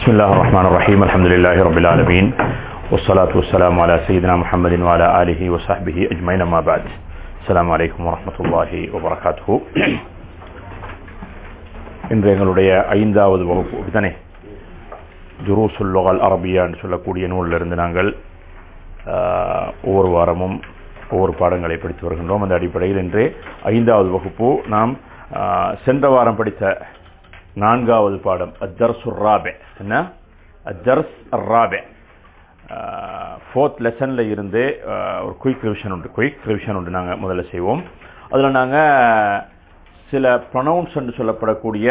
بسم الله الرحمن الرحيم الحمد لله رب العالمين والصلاة والسلام على سيدنا محمد وعلى آله وصحبه أجمعين ما بعد السلام عليكم ورحمة الله وبركاته இன்று எங்களுடைய ஐந்தாவது வகுப்பு இதுதானே ஜுரூசுல் லொகல் அரபியான்னு சொல்லக்கூடிய நூலிலிருந்து நாங்கள் ஆஹ், ஒவ்வொரு வாரமும் ஒவ்வொரு பாடங்களை படித்து வருகின்றோம் அந்த அடிப்படையில் இன்று ஐந்தாவது வகுப்பு நாம் ஆஹ், சென்ற வாரம் படித்த நான்காவது பாடம் அத்தர்சுர் ராபே என்ன அத்தர்ஸ் ராபே ஃபோர்த் லெசன்ல இருந்து ஆஹ், ஒரு குயிக் ரிவிஷன் உண்டு குயிக் ரிவிஷன் உண்டு நாங்கள் முதல்ல செய்வோம் அதில் நாங்கள் சில ப்ரொனவுன்ஸ் என்று சொல்லப்படக்கூடிய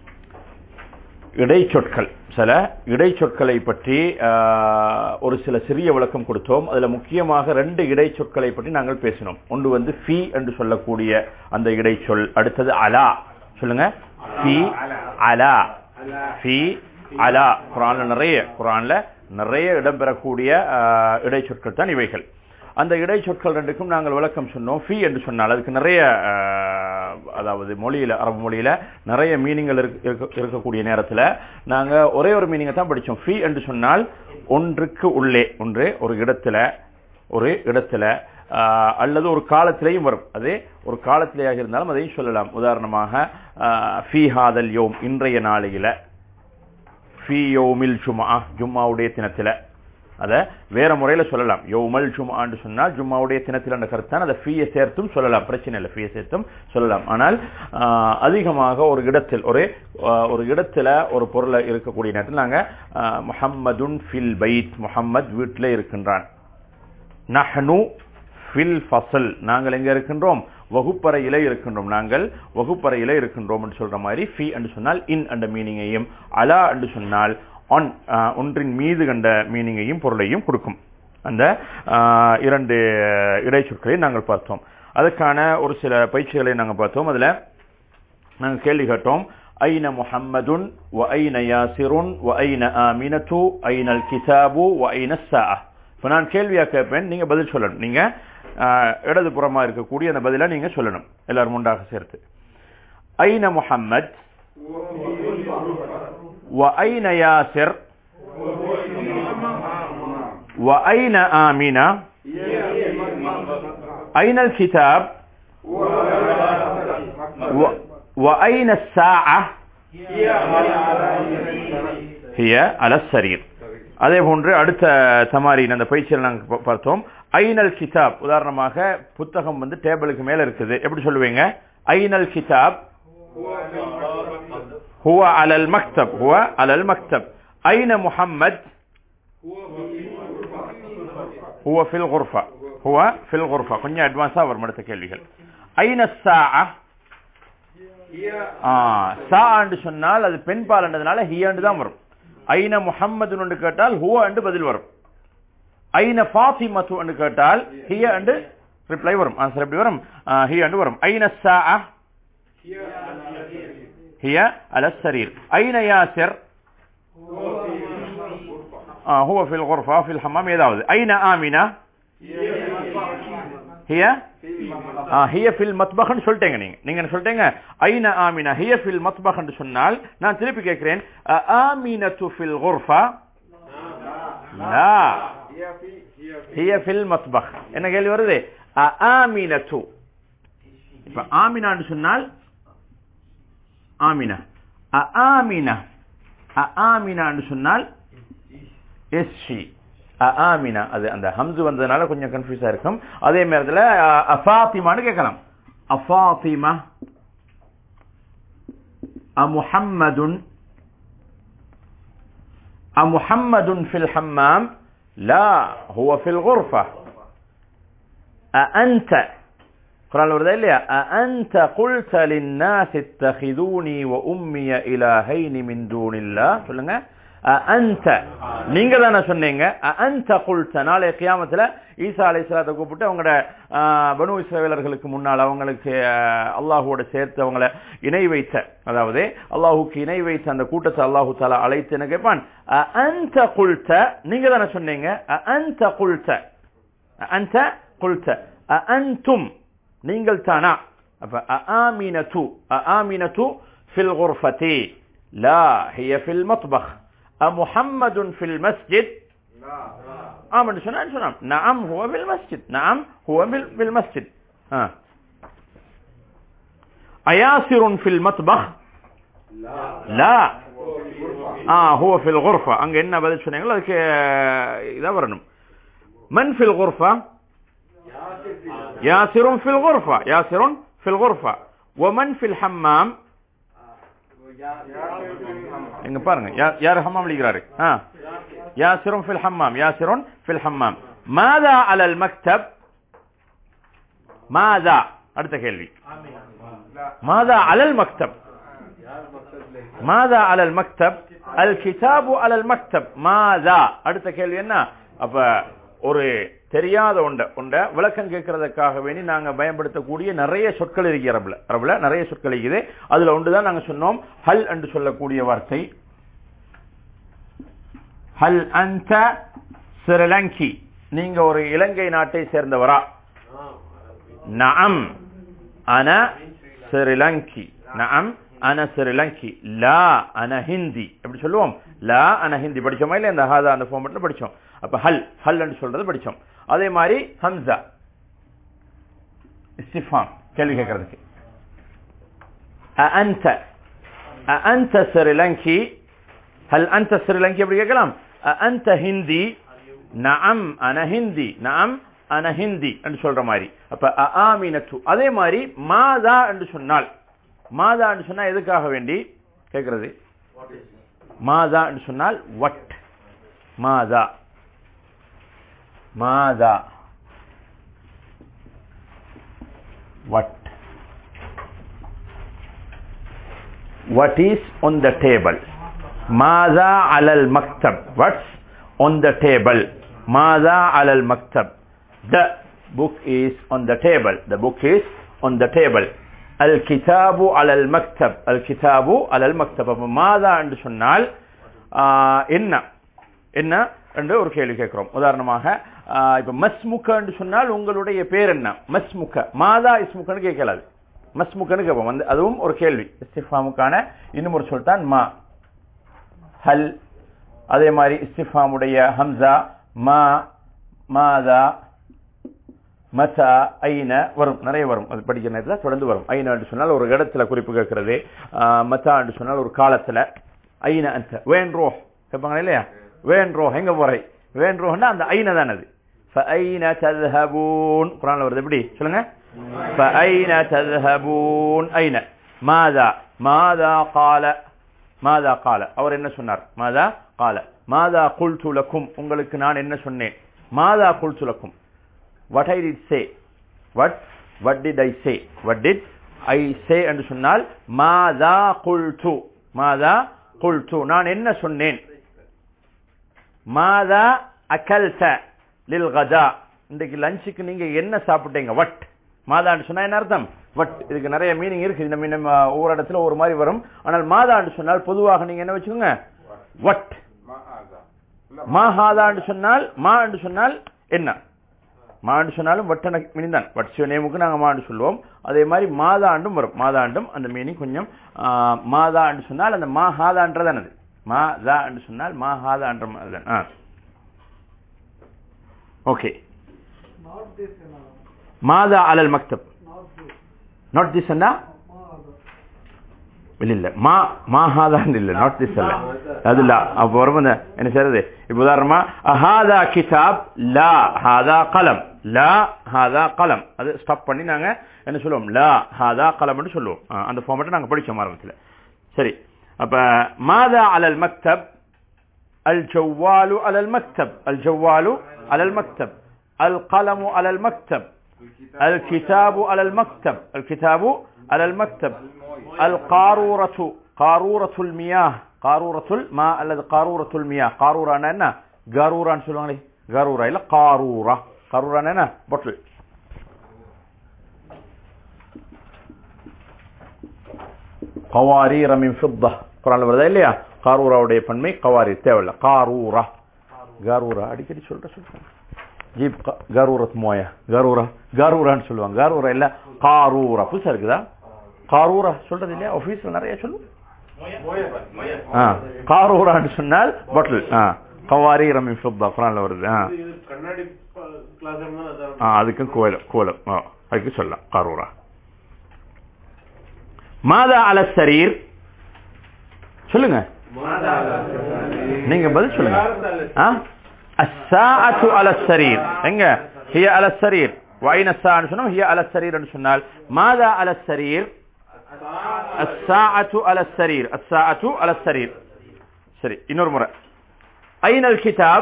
இடைச்சொற்கள் சில இடைச்சொற்களை பற்றி ஆஹ், ஒரு சில சிறிய விளக்கம் கொடுத்தோம் அதுல முக்கியமாக ரெண்டு இடைச்சொற்களை பற்றி நாங்கள் பேசினோம் ஒன்று வந்து ஃபி என்று சொல்லக்கூடிய அந்த இடைச்சொல் அடுத்தது அலா சொல்லுங்க ஃபி அலா ஃபி அலா குரான்ல நிறைய குரான்ல நிறைய இடம்பெறக்கூடிய ஆஹ், இடைச்சொற்கள் தான் இவைகள் அந்த இடைச்சொற்கள் ரெண்டுக்கும் நாங்கள் விளக்கம் சொன்னோம் ஃபி என்று சொன்னால் அதுக்கு நிறைய ஆஹ், அதாவது மொழியில அரபு மொழியில நிறைய மீனிங்கள் இருக்கக்கூடிய நேரத்தில் நாங்க ஒரே ஒரு மீனிங்கை தான் படிச்சோம் ஃபி என்று சொன்னால் ஒன்றுக்கு உள்ளே ஒன்று ஒரு இடத்துல ஒரு இடத்துல ஆஹ், அல்லது ஒரு காலத்திலேயும் வரும் அது ஒரு காலத்திலேயாக இருந்தாலும் அதையும் சொல்லலாம் உதாரணமாக ஆஹ், ஃபி ஹாதல் யோம் இன்றைய நாளையில ஃபி யோமில் ஜுமா ஜும்மாவுடைய தினத்துல அத வேற முறையில சொல்லலாம் யோமல் ஜுமான்னு சொன்னால் ஜும்மாவுடைய தினத்தில் என்ற கருத்தான் அதை ஃபீயை சேர்த்தும் சொல்லலாம் பிரச்சனை இல்லை ஃபீயை சேர்த்தும் சொல்லலாம் ஆனால் ஆஹ், அதிகமாக ஒரு இடத்தில் ஒரு ஆஹ், ஒரு இடத்துல ஒரு பொருளை இருக்கக்கூடிய நேரத்தில் நாங்க ஆஹ், முஹம்மதுன் ஃபில் பைத் முஹம்மத் வீட்டில் இருக்கின்றான் நஹ்னு ஃபில் ஃபசல் நாங்கள் எங்க இருக்கின்றோம் வகுப்பறையில இருக்கின்றோம் நாங்கள் வகுப்பறையில இருக்கின்றோம் என்று சொல்ற மாதிரி ஃபி என்று சொன்னால் இன் என்ற மீனிங்கையும் அலா என்று சொன்னால் ஆன் ஒன்றின் மீது கண்ட மீனிங்கையும் பொருளையும் கொடுக்கும் அந்த ஆஹ், இரண்டு இடைச்சொற்களை நாங்கள் பார்த்தோம் அதுக்கான ஒரு சில பயிற்சிகளை நாங்கள் பார்த்தோம் அதுல நாங்கள் கேள்வி கேட்டோம் ஐன முஹம்மதுன் வ ஐன யாசிருன் வ ஐன ஆமினத்து ஐனல் கிதாபு வ ஐன ஸாஅ இப்போ நான் கேள்வியா கேட்பேன் நீங்க பதில் சொல்லணும் நீங்க ஆஹ், இடதுபுறமா இருக்கக்கூடிய அந்த பதிலை நீங்க சொல்லணும் எல்லாரும் உண்டாக சேர்த்து ஐன முஹம்மத் வ ஐன யாசிர் வ ஐன ஆமினா ஐன الكتاب و- وأين الساعة هي على السرير அதே போன்று அடுத்த தமாரின் அந்த பயிற்சியில் நாங்கள் பா- பார்த்தோம் ஐனல் கிதாப் உதாரணமாக புத்தகம் வந்து டேபிளுக்கு மேல இருக்குது எப்படி சொல்லுவீங்க ஐனல் கிதாப் هو على المكتب هو على المكتب أين محمد هو في الغرفة هو في الغرفة கொஞ்சம் அட்வான்ஸா வரும் அடுத்த கேள்விகள் ஐன الساعة சாண்டு சொன்னால் அது பெண் பால்ன்றதுனால ஹியாண்டு தான் வரும் ஐன முஹம்மது என்று கேட்டால் ஹுவ என்று பதில் வரும் ஐன ஃபாத்திமத்து என்று கேட்டால் ஹிய என்று ரிப்ளை வரும் ஆன்சர் எப்படி வரும் ஹிய என்று வரும் ஐன சாஅ ஹிய அல சரீர் ஐன யாசிர் هو في الغرفة في الحمام ஏதாவது ஐன ஆமினா ஹிய ஹிய ஃபில் மத்பஹ்னு சொல்லிட்டேங்க நீங்க நீங்க என்ன சொல்லிட்டீங்க ஐன ஆமினா ஹிய ஃபில் மத்பஹ்னு சொன்னால் நான் திருப்பி கேட்கிறேன் ஆமினத்து ஃபில் குர்ஃபா லா ஹிய ஃபில் மத்பஹ் என்ன கேள்வி வருது ஆமினத்து இப்ப ஆமினான்னு சொன்னால் ஆமினா ஆமினா ஆமினான்னு சொன்னால் எஸ் ஷி ஆமினா அது அந்த ஹம்ஸ் வந்ததுனால கொஞ்சம் கன்ஃபியூஸா இருக்கும் அதே நேரத்தில் அஃபாத்திமான்னு கேட்கலாம் அஃபாத்திமா அமுஹம்மதுன் அமுஹம்மதுன் ஃபில் ஹம்மாம் லா ஹுவ ஃபில் குர்ஃபா أأنت قرآن الورد இல்லையா أأنت قلت للناس اتخذوني وأمي إلهين من دون الله சொல்லுங்க أأنت நீங்க தானே சொன்னீங்க أأنت قلت நாளை கியாமத்துல ஈசா அலைஹிஸ்ஸலாத்தை கூப்பிட்டு அவங்களோட ஆஹ், பனு இஸ்ரவேலர்களுக்கு முன்னால் அவங்களுக்கு ஆஹ், அல்லாஹுவோட சேர்த்து அவங்கள இணை வைத்த அதாவது அல்லாஹுக்கு இணை வைத்த அந்த கூட்டத்தை அல்லாஹு தாலா அழைத்து என்ன கேட்பான் أأنت قلت நீங்க தானே சொன்னீங்க أأنت قلت أنت قلت أأنتم நீங்கள் தானா அப்ப أآمنة أآمنة في الغرفة لا هي في المطبخ முஹம்மதுன் ஃபில் மஸ்ஜித் ஆம் என்று சொன்னா சொன்னாம் நாம் ஹுவ ஃபில் மஸ்ஜித் நாம் ஹுவ ஃபில் ஃபில் மஸ்ஜித் ஆ அயாசிருன் ஃபில் மத்பஹ் லா ஆ ஹுவ ஃபில் குர்ஃபா அங்க என்ன பதில் சொன்னீங்களோ அதுக்கு இதா வரணும் மன் ஃபில் குர்ஃபா யாசிருன் ஃபில் குர்ஃபா யாசிருன் ஃபில் குர்ஃபா ومن في الحمام எங்க பாருங்க யா- யார் ஹம்மாம் அளிக்கிறாரு ஆ யாசிரும் ஃபில் ஹம்மாம் யாசிருன் ஃபில் ஹம்மாம் மாதா அலல் மக்தப் மாதா அடுத்த கேள்வி மாதா அலல் மக்தப் மாதா அலல் மக்தப் அல் கிதாபு அலல் மக்தப் மாதா அடுத்த கேள்வி என்ன அப்ப ஒரு தெரியாத ஒண்ட ஒண்ட விளக்கம் கேட்கறதுக்காக வேண்டி நாங்க பயன்படுத்தக்கூடிய நிறைய சொற்கள் இருக்கு அரபுல அரபுல நிறைய சொற்கள் இருக்குது அதுல ஒன்றுதான் நாங்க சொன்னோம் ஹல் என்று சொல்லக்கூடிய வார்த்தை ஹல் அந்த ஸ்ரீலங்கி நீங்க ஒரு இலங்கை நாட்டை சேர்ந்தவரா நஅம் அன ஸ்ரீலங்கி நஅம் அன ஸ்ரீலங்கி லா அன ஹிந்தி எப்படி சொல்லுவோம் லா அன ஹிந்தி படிச்சோமா இல்ல இந்த ஹாதா அந்த ஃபார்மெட்ல படிச்சோம் அப்ப ஹல் ஹல் என்று சொல்றது படிச்சோம் அதே மாதிரி ஹம்சா இஸ்திஃபாம் கேள்வி கேட்கறதுக்கு أأنت أأنت سريلانكي هل أنت سريلانكي எப்படி கேட்கலாம் أأنت هندي نعم أنا هندي نعم أنا هندي என்று சொல்ற மாதிரி அப்ப ஆமினத்து அதே மாதிரி மாதா என்று சொன்னால் மாதா என்று சொன்னா எதுக்காக வேண்டி கேட்கிறது மாதா என்று சொன்னால் வட் மாதா மாதா வட் what is on the table ماذا على المكتب what's on the table ماذا على المكتب the book is on the table the book is on the table الكتاب على المكتب الكتاب على المكتب அப்ப மாதா என்று சொன்னால் ஆஹ், என்ன என்ன என்று ஒரு கேள்வி கேட்கிறோம் உதாரணமாக ஆஹ், இப்ப மஸ்முக என்று சொன்னால் உங்களுடைய பேர் என்ன மஸ்முக மாதா இஸ்முகன்னு கேட்கலாது மஸ்முகன்னு கேட்போம் வந்து அதுவும் ஒரு கேள்வி இஸ்திஃபாமுக்கான இன்னும் ஒரு சொல் தான் மா ஹல் அதே மாதிரி இஸ்திஃபாமுடைய ஹம்சா மா மாதா மசா ஐன வரும் நிறைய வரும் அது படிக்கிற நேரத்தில் தொடர்ந்து வரும் ஐன என்று சொன்னால் ஒரு இடத்துல குறிப்பு கேட்கறது ஆஹ், மசா என்று சொன்னால் ஒரு காலத்துல ஐன அந்த வேன் ரோ கேட்பாங்க இல்லையா வேன் ரோ எங்க போறை வேன் ரோஹ்னா அந்த ஐன தான் அது فأين تذهبون குர்ஆன்ல வருது எப்படி சொல்லுங்க فأين تذهبون أين ماذا ماذا قال ماذا قال அவர் என்ன சொன்னார் ماذا قال ماذا قلت لكم உங்களுக்கு நான் என்ன சொன்னேன் ماذا قلت لكم what I did say what what did I say what did I say என்று சொன்னால் மாதா குல்து மாதா குல்து நான் என்ன சொன்னேன் மாதா அகல்த லில் கதா இன்றைக்கு லஞ்சுக்கு நீங்க என்ன சாப்பிட்டீங்க வட் மாதான்னு சொன்னா என்ன அர்த்தம் வட் இதுக்கு நிறைய மீனிங் இருக்கு நம்ம நம்ம ஒவ்வொரு இடத்துல ஒரு மாதிரி வரும் ஆனால் மாதான்னு சொன்னால் பொதுவாக நீங்க என்ன வச்சுக்கோங்க வட் மாஹாதான்னு சொன்னால் மா என்று சொன்னால் என்ன மாண்டு சொன்னாலும் வட்டன மீனிங் தான் வட்சிய நேமுக்கு நாங்க மாண்டு சொல்லுவோம் அதே மாதிரி மாதாண்டும் வரும் மாதாண்டும் அந்த மீனிங் கொஞ்சம் ஆ, மாதா என்று சொன்னால் அந்த மாஹாதான்றதான் அது மாதா என்று சொன்னால் மாஹாதான்ற மாதிரி தான் ஆ ஓகே Not this another. மாதா அலல் மக்தப் Not this. நாட் திஸ் அண்ணா இல்ல இல்ல மா மாஹாதான் இல்ல நாட் திஸ் அல்ல அது இல்ல அப்ப வரும் அந்த என்ன செய்யறது இப்ப உதாரணமா ஹாதா கிதாப் லா ஹாதா கலம் லா ஹாதா கலம் அது ஸ்டாப் பண்ணி நாங்க என்ன சொல்லுவோம் லா ஹாதா கலம்னு சொல்லுவோம் ஆ, அந்த ஃபார்மேட்டை நாங்க படிச்சோம் ஆரம்பத்துல சரி அப்ப மாதா அலல் மக்தப் الجوال على المكتب الجوال على المكتب القلم على المكتب الكتاب على المكتب الكتاب على المكتب القارورة قارورة المياه قارورة الماء الذي قارورة المياه قارورة أنا أنا قارورة شلون عليه قارورة إلا قارورة قارورة أنا أنا بطل قوارير من فضة குரான்ல வருதா இல்லையா காரூராவுடைய பன்மை கவாரி தேவையில்ல காரூரா காரூரா அடிக்கடி சொல்ற சொல்றேன் ஜீப் க- கரூரத் மோயா கரூரா கரூரான்னு சொல்லுவாங்க கரூரா இல்ல காரூரா புதுசா இருக்குதா காரூரா சொல்றது இல்லையா ஆபீஸ்ல நிறைய சொல்லுவோம் ஆ காரூரான்னு சொன்னால் பாட்டில் ஆ கவாரி ரமி ஃபித்தா குரான்ல வருது ஆ கண்ணாடி கிளாஸ் அதான் ஆ அதுக்கும் கோலம் கோலம் ஆ அதுக்கு சொல்லலாம் காரூரா மாதா அல சரீர் சொல்லுங்க நீங்க பதில் சொல்லுங்க ஆ அஸ்ஸாஅத்து அல சரீர் எங்க ஹிய அல சரீர் வைன சான்னு சொன்னா ஹிய அல சரீர் சொன்னால் மாதா அல சரீர் الساعة على السرير الساعة على السرير சரி இன்னொரு முறை أين الكتاب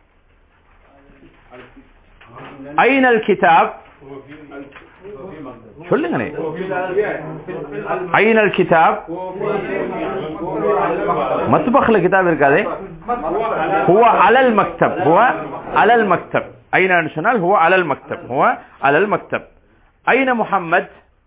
أين الكتاب சொல்லுங்களே أين الكتاب மத்பخல கிதாப் இருக்காதே هو على المكتب هو على المكتب أين சொன்னால் هو على المكتب هو على المكتب أين محمد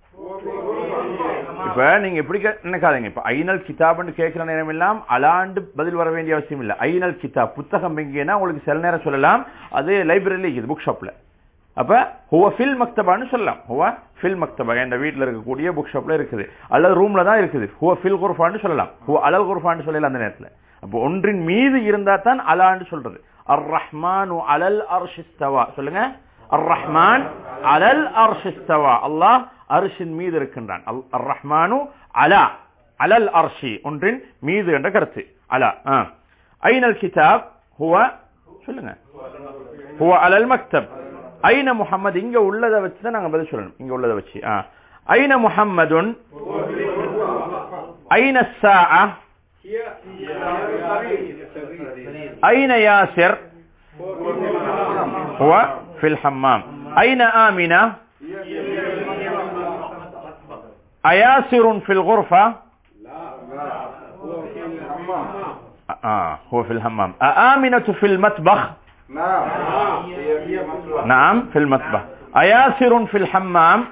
இப்ப நீங்க எப்படி கே- நினைக்காதீங்க இப்ப ஐனல் கிதாப்னு கேட்கிற நேரம் எல்லாம் அலாண்டு பதில் வர வேண்டிய அவசியம் இல்ல ஐனல் கிதாப் புத்தகம் எங்கன்னா உங்களுக்கு சில நேரம் சொல்லலாம் அது லைப்ரரியில இருக்குது புக் ஷாப்ல அப்ப ஹுவ ஃபில் மக்தபான்னு சொல்லலாம் ஹுவ ஃபில் மக்தபா என் வீட்ல இருக்கக்கூடிய புக் ஷாப்ல இருக்குது அல்லது ரூம்ல தான் இருக்குது ஹுவ ஃபில் குர்ஃபான்னு சொல்லலாம் ஹுவ அலல் குர்ஃபான்னு சொல்லலாம் அந்த நேரத்துல அப்போ ஒன்றின் மீது இருந்தா தான் அலான்னு சொல்றது அர் ரஹ்மானு அலல் அர்ஷிஸ்தவா சொல்லுங்க அர் ரஹ்மான் அலல் அர்ஷிஸ்தவா அல்லாஹ் அரிசின் மீது இருக்கின்றான் அல் அர் ரஹ்மானு அலா அலல் அர்ஷி ஒன்றின் மீது என்ற கருத்து அலா ஆ. ஐனல் கிதாப் ஹுவ சொல்லுங்க ஹுவ அலல் மக்தப் ஐன முஹம்மது இங்க உள்ளதை வச்சு தான் நாங்க பதில் சொல்லணும் இங்க உள்ளதை வச்சு ஆ. ஐன முஹம்மதுன் ஐன الساعة أين ياسر هو في الحمام أين آمنة أياسر في الغرفة آه هو في الحمام أآمنة في المطبخ نعم في المطبخ أياسر في الحمام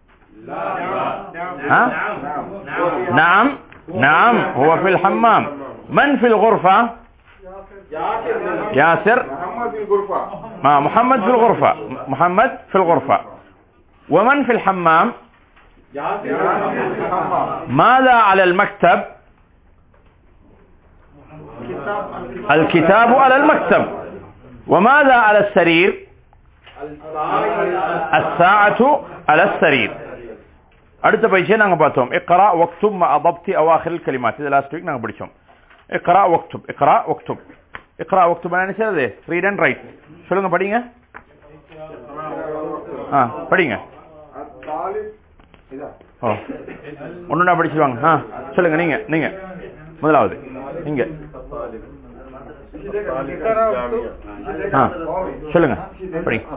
ها؟ نعم نعم هو في الحمام من في الغرفة ياسر ما محمد في الغرفة محمد في الغرفة ومن في الحمام ماذا على المكتب الكتاب على المكتب وماذا على السرير الساعة على السرير அடுத்த பயிற்சியை நாங்க பார்த்தோம் இக்ரா வக்துப் மா அபப்தி அவாஹில் கலிமாத் இது லாஸ்ட் வீக் நாங்க படிச்சோம் இக்ரா வக்துப் இக்ரா வக்துப் இக்ரா வக்துப் என்ன செய்யறது ரீட் அண்ட் ரைட் சொல்லுங்க படிங்க ஆ படிங்க ஓ ஒண்ணுனா படிச்சிருவாங்க ஆ சொல்லுங்க நீங்க நீங்க முதலாவது நீங்க ஆ சொல்லுங்க படிங்க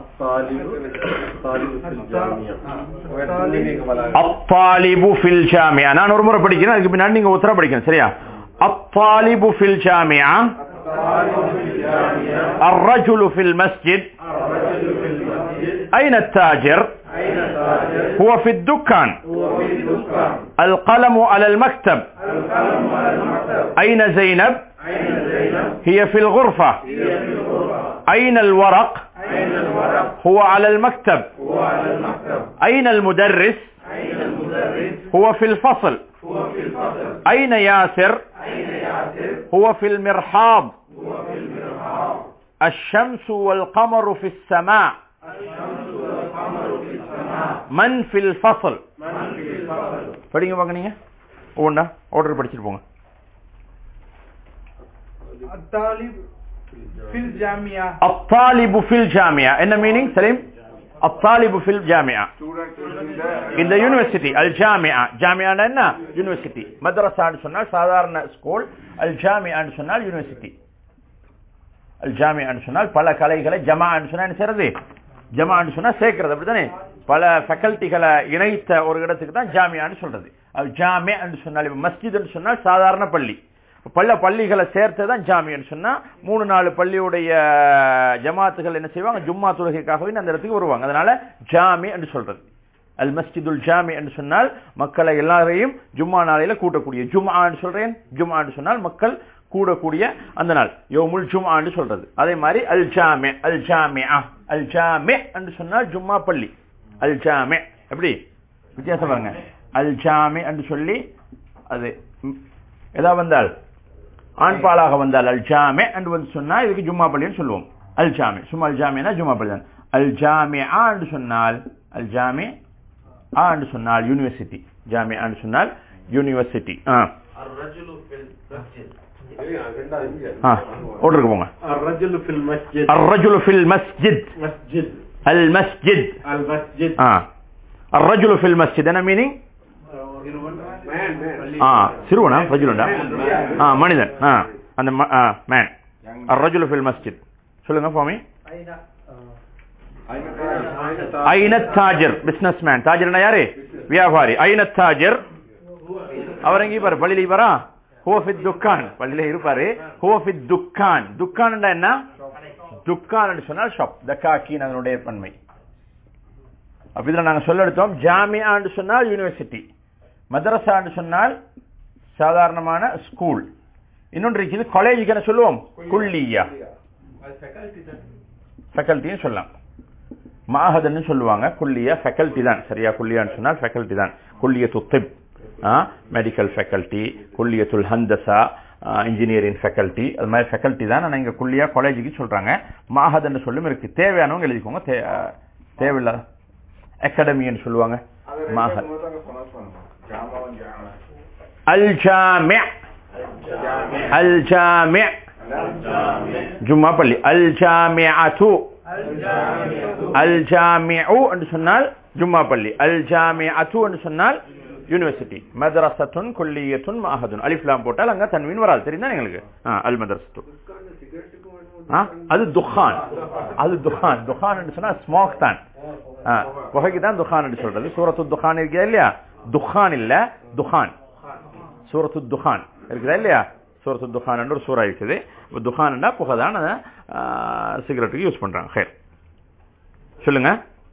அத்தாலிபு ஃபில் ஜாமியா நான் ஒரு முறை படிக்கிறேன் அதுக்கு பின்னாடி நீங்க உத்தரா படிக்கணும் சரியா அத்தாலிபு ஃபில் ஜாமியா الرجل في المسجد أين التاجر هو في الدكان القلم على المكتب أين زينب هي في الغرفة أين الورق هو على المكتب أين المدرس هو في الفصل أين ياسر هو في المرحاض الشمس والقمر في السماء من في الفصل படிங்க பாக்க நீங்க ஒவ்வொன்றா ஆர்டர் படிச்சுட்டு போங்க الطالب في الجامعة الطالب في الجامعة என்ன மீனிங் சலீம் الطالب في الجامعة இந்த யூனிவர்சிட்டி அல் ஜாமியா ஜாமியானா என்ன யூனிவர்சிட்டி மதரசான்னு சொன்னால் சாதாரண ஸ்கூல் அல் ஜாமியான்னு சொன்னால் யூனிவர்சிட்டி அல் ஜாமியான்னு சொன்னால் பல கலைகளை ஜமான்னு சொன்னா என்ன செய்யறது ஜமான்னு சொன்னா சேர்க்கிறது அப்படித்தானே பல ஃபேக்கல்ட்டிகளை இணைத்த ஒரு இடத்துக்கு தான் ஜாமியான்னு சொல்றது அல் ஜாமே சொன்னால் இப்ப மஸ்ஜித்னு சொன்னால் சாதாரண பள்ளி பல பள்ளிகளை சேர்த்து தான் ஜாமின்னு சொன்னா மூணு நாலு பள்ளியுடைய ஜமாத்துகள் என்ன செய்வாங்க ஜும்மா தொழுகைக்காகவே அந்த இடத்துக்கு வருவாங்க அதனால ஜாமி என்று சொல்றது அல் மஸ்ஜிதுல் ஜாமி என்று சொன்னால் மக்களை எல்லாரையும் ஜும்மா நாளையில கூட்டக்கூடிய ஜும்ஆன்னு சொல்றேன் ஜும்ஆன்னு சொன்னால் மக்கள் கூடக்கூடிய அந்த நாள் யோமுல் ஜும்ஆன்னு சொல்றது அதே மாதிரி அல் ஜாமே அல் ஜாமே அல் ஜாமே என்று சொன்னால் ஜும்மா பள்ளி அல் ஜாமே எப்படி வித்தியாசம் பாருங்க அல் ஜாமே என்று சொல்லி அது ம், ஏதா வந்தால் ஆண் பாலாக வந்தால் அல் ஜாமே என்று வந்து சொன்னா இதுக்கு ஜும்மா பள்ளின்னு சொல்லுவோம் அல் ஜாமே சும்மா அல் ஜாமினா ஜும்மா பள்ளி தான் அல் ஜாமே என்று சொன்னால் அல் ஜாமே ஆ என்று சொன்னால் யூனிவர்சிட்டி ஜாமே என்று சொன்னால் யூனிவர்சிட்டி ஆ الرجل في المسجد ஆ ஓட்டுருக்கு போங்க الرجل في المسجد الرجل في المسجد مسجد المسجد المسجد ஆ الرجل في المسجد என்ன மீனிங் ஆ சிறுவனா ரஜுலண்டா ஆ மனிதன் ஆ அந்த மேன் الرجل في المسجد சொல்லுங்க ஃபாமி ஐன தாஜர் பிசினஸ் மேன் தாஜர்னா யாரு வியாபாரி ஐன தாஜர் அவர் எங்க பாரு பள்ளியில இவரா ஹோஃபித் துக்கான் பள்ளியில இருப்பாரு ஹோஃபித் துக்கான் துக்கான் என்ன துக்கான் சொன்னால் ஷாப் தக்காக்கின் அதனுடைய பன்மை அப்ப இதுல நாங்க சொல்ல எடுத்தோம் ஜாமியான்னு சொன்னால் யூனிவர்சிட்டி மதரசான்னு சொன்னால் சாதாரணமான ஸ்கூல் இன்னொன்று இருக்குது காலேஜுக்கு என்ன சொல்லுவோம் குல்லியா ஃபேக்கல்ட்டின்னு சொல்லலாம் மாஹதன்னு சொல்லுவாங்க குல்லியா ஃபேக்கல்ட்டி தான் சரியா குல்லியான்னு சொன்னால் ஃபேக்கல்ட்டி தான் குல்லியத்து திப் மெடிக்கல் ஃபேக்கல்ட்டி குல்லியத்துல் ஹந்தசா இன்ஜினியரிங் ஃபேக்கல்ட்டி அது மாதிரி ஃபேக்கல்ட்டி தான் ஆனால் இங்கே குல்லியா காலேஜுக்கு சொல்றாங்க மாஹதன்னு சொல்லும் இருக்கு தேவையானவங்க எழுதிக்கோங்க தே- அஹ், தேவையில்லாத அகாடமின்னு சொல்லுவாங்க மாஹத் அல் ஜாமி அல் ஜாமி ஜும்மா பள்ளி அல் ஜாமிஅத்து அல் ஜாமிஉ என்று சொன்னால் ஜும்மா பள்ளி அல் ஜாமிஅத்து என்று சொன்னால் யூனிவர்சிட்டி மதரசத்துன் குல்லியத்துன் மாஹதுன் அலிஃப் லாம் போட்டால் அங்க தன்வீன் வராது தெரியுதா எங்களுக்கு ஆ, அல் மதரசத்து ஆ, அது துஹான் அது துஹான் துஹான் என்று சொன்னா ஸ்மோக் தான் ஆ, புகைக்கு தான் துஹான் என்று சொல்றது சூரத்து துஹான் இருக்கா இல்லையா துஹான் இல்ல துஹான் சூரத்து துஹான் இருக்குதா இல்லையா சூரத்து துஹான் ஒரு சூறா இருக்குது இப்போ துஹான்டா புகை தான் அதை சிகரெட்டுக்கு யூஸ் பண்றாங்க ஹேர் சொல்லுங்க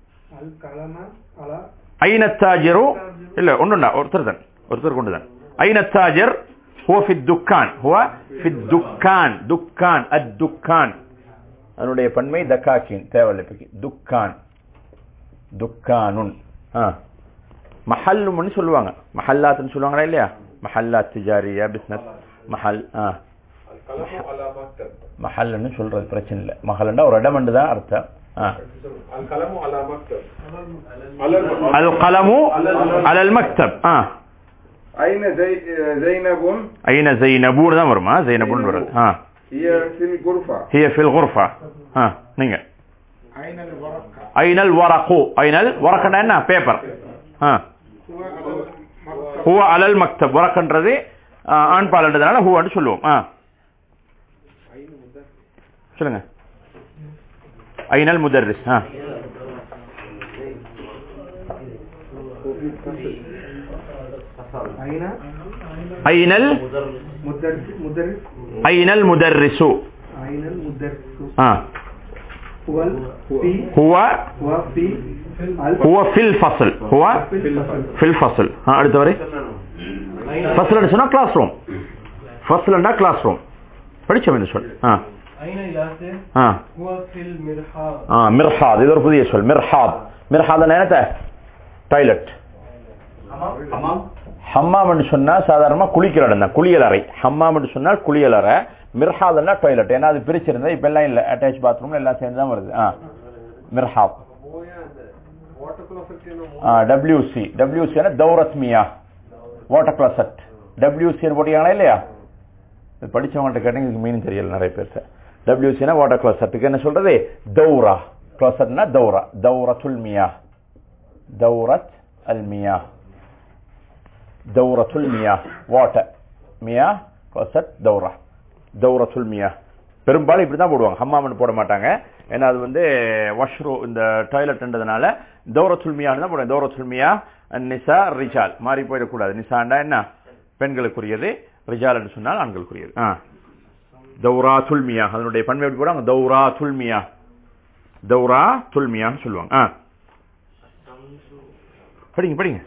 ஐனத்தாஜரு இல்ல ஒண்ணுண்டா ஒருத்தர் தான் ஒருத்தர் கொண்டு தான் ஐனத்தாஜர் ஹுவ ஃபி துக்கான் ஹுவ ஃபி துக்கான் துக்கான் அத் துக்கான் அதனுடைய பன்மை தக்காக்கின் தேவையில்லை இப்போக்கி துக்கான் துக்கானுன் ஆ மஹல்லும்னு சொல்லுவாங்க மஹல்லாத்துன்னு சொல்லுவாங்களா இல்லையா மஹல்லாத் திஜாரியா பிஸ்னஸ் மஹல் ஆ மஹல்லுன்னு சொல்றது பிரச்சனை இல்லை மஹல்னா ஒரு இடம் தான் அர்த்தம் ஆ القلم على مكتب அல் கலமு அலல் மக்தப் ஆ أين زي... زينب ஐன ஜெய்னபூன்னு தான் வருமா ஜெய்னபூன்னு வருது ஆ هي في الغرفة هي في الغرفة ஆ நீங்க ஐனல் வரகு ஐனல் வரக்கண்டா என்ன பேப்பர் ஆ ஹுவ அலல் மக்தப் வரக்கன்றது ஆ, ஆண் பால்ன்றதுனால ஹுவான்னு சொல்லுவோம் ஆ சொல்லுங்க ஐனல் முதர்ரிஸ் ஆ ஐனல் مدرس مدرس ஐனல் முதர்ரிசு أين المدرس ஆ هو في ஹுவ هو في ஹுவ ஃபில் ஃபஸ்ல் ஹுவ ஃபில் ஃபஸ்ல் ஆ அடுத்த வரை ஃபஸ்ல் சொன்னா கிளாஸ் ரூம் ஃபஸ்ல்னா கிளாஸ் ரூம் படிச்சோம் இந்த சொல் ஆ أين ياسر ஆ هو في المرحاض ஆ மிர்ஹாத் இது ஒரு புதிய சொல் மிர்ஹாத் மிர்ஹாத் என்னத்த டாய்லெட் ஹம்மாம்னு சொன்னா சாதாரணமா குளிக்கிற இடம் தான் குளியல் அறை ஹம்மாம்னு சொன்னால் குளியல் அறை மிர்ஹாத்னா டாய்லெட் ஏன்னா அது பிரிச்சிருந்தா இப்ப எல்லாம் இல்ல அட்டாச் பாத்ரூம் எல்லாம் சேர்ந்து தான் வருது ஆ மிர்ஹாத் டபிள்யூசி டபிள்யூசி தௌரத் மியா வாட்டர் கிளாசட் டபிள்யூசின்னு போட்டீங்களா இல்லையா இது படிச்சவங்கள்ட்ட கேட்டீங்க இதுக்கு மீனிங் தெரியல நிறைய பேர் டபிள்யூசினா வாட்டர் கிளாசட்டுக்கு என்ன சொல்றது தௌரா கிளாசட்னா தௌரா தௌரத்துல் மியா தௌரத் அல் மியா தௌரத்துல் மியா வாட்டர் மியா கிளாசட் தௌரா தௌரத்துல் மியா பெரும்பாலும் இப்படி தான் போடுவாங்க ஹம்மாம்னு போட மாட்டாங்க ஏன்னா அது வந்து வாஷ்ரூ இந்த டாய்லெட்ன்றதுனால தௌரத்துல் மியான்னு தான் போடுவாங்க தௌரத்துல் மியா நிசா ரிஜால் மாறி போயிடக்கூடாது நிசாண்டா என்ன பெண்களுக்குரியது ரிஜால் என்று சொன்னால் ஆண்களுக்குரியது ஆ தௌரா துல்மியா அதனுடைய பன்மை எப்படி போடுவாங்க தௌரா துல்மியா தௌரா துல்மியான்னு சொல்லுவாங்க ஆ படிங்க படிங்க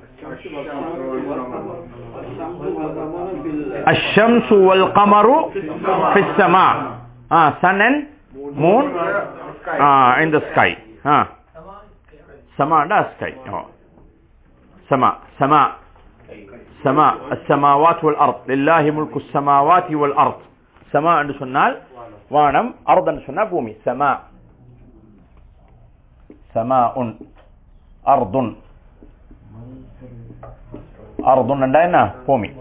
الشمس والقمر في السماء آه sun and moon آه in the sky آه سماء لا sky آه. سماء سماء சமா அஸ்ஸமாவாத் வல் அர்த் லில்லாஹி முல்கு ஸமாவாத்தி வல் அர்த் சமா என்று சொன்னால் வானம் அர்த் என்று சொன்னா பூமி சமா சமாஉன் அர்துன் அர்துன் என்றா என்ன பூமி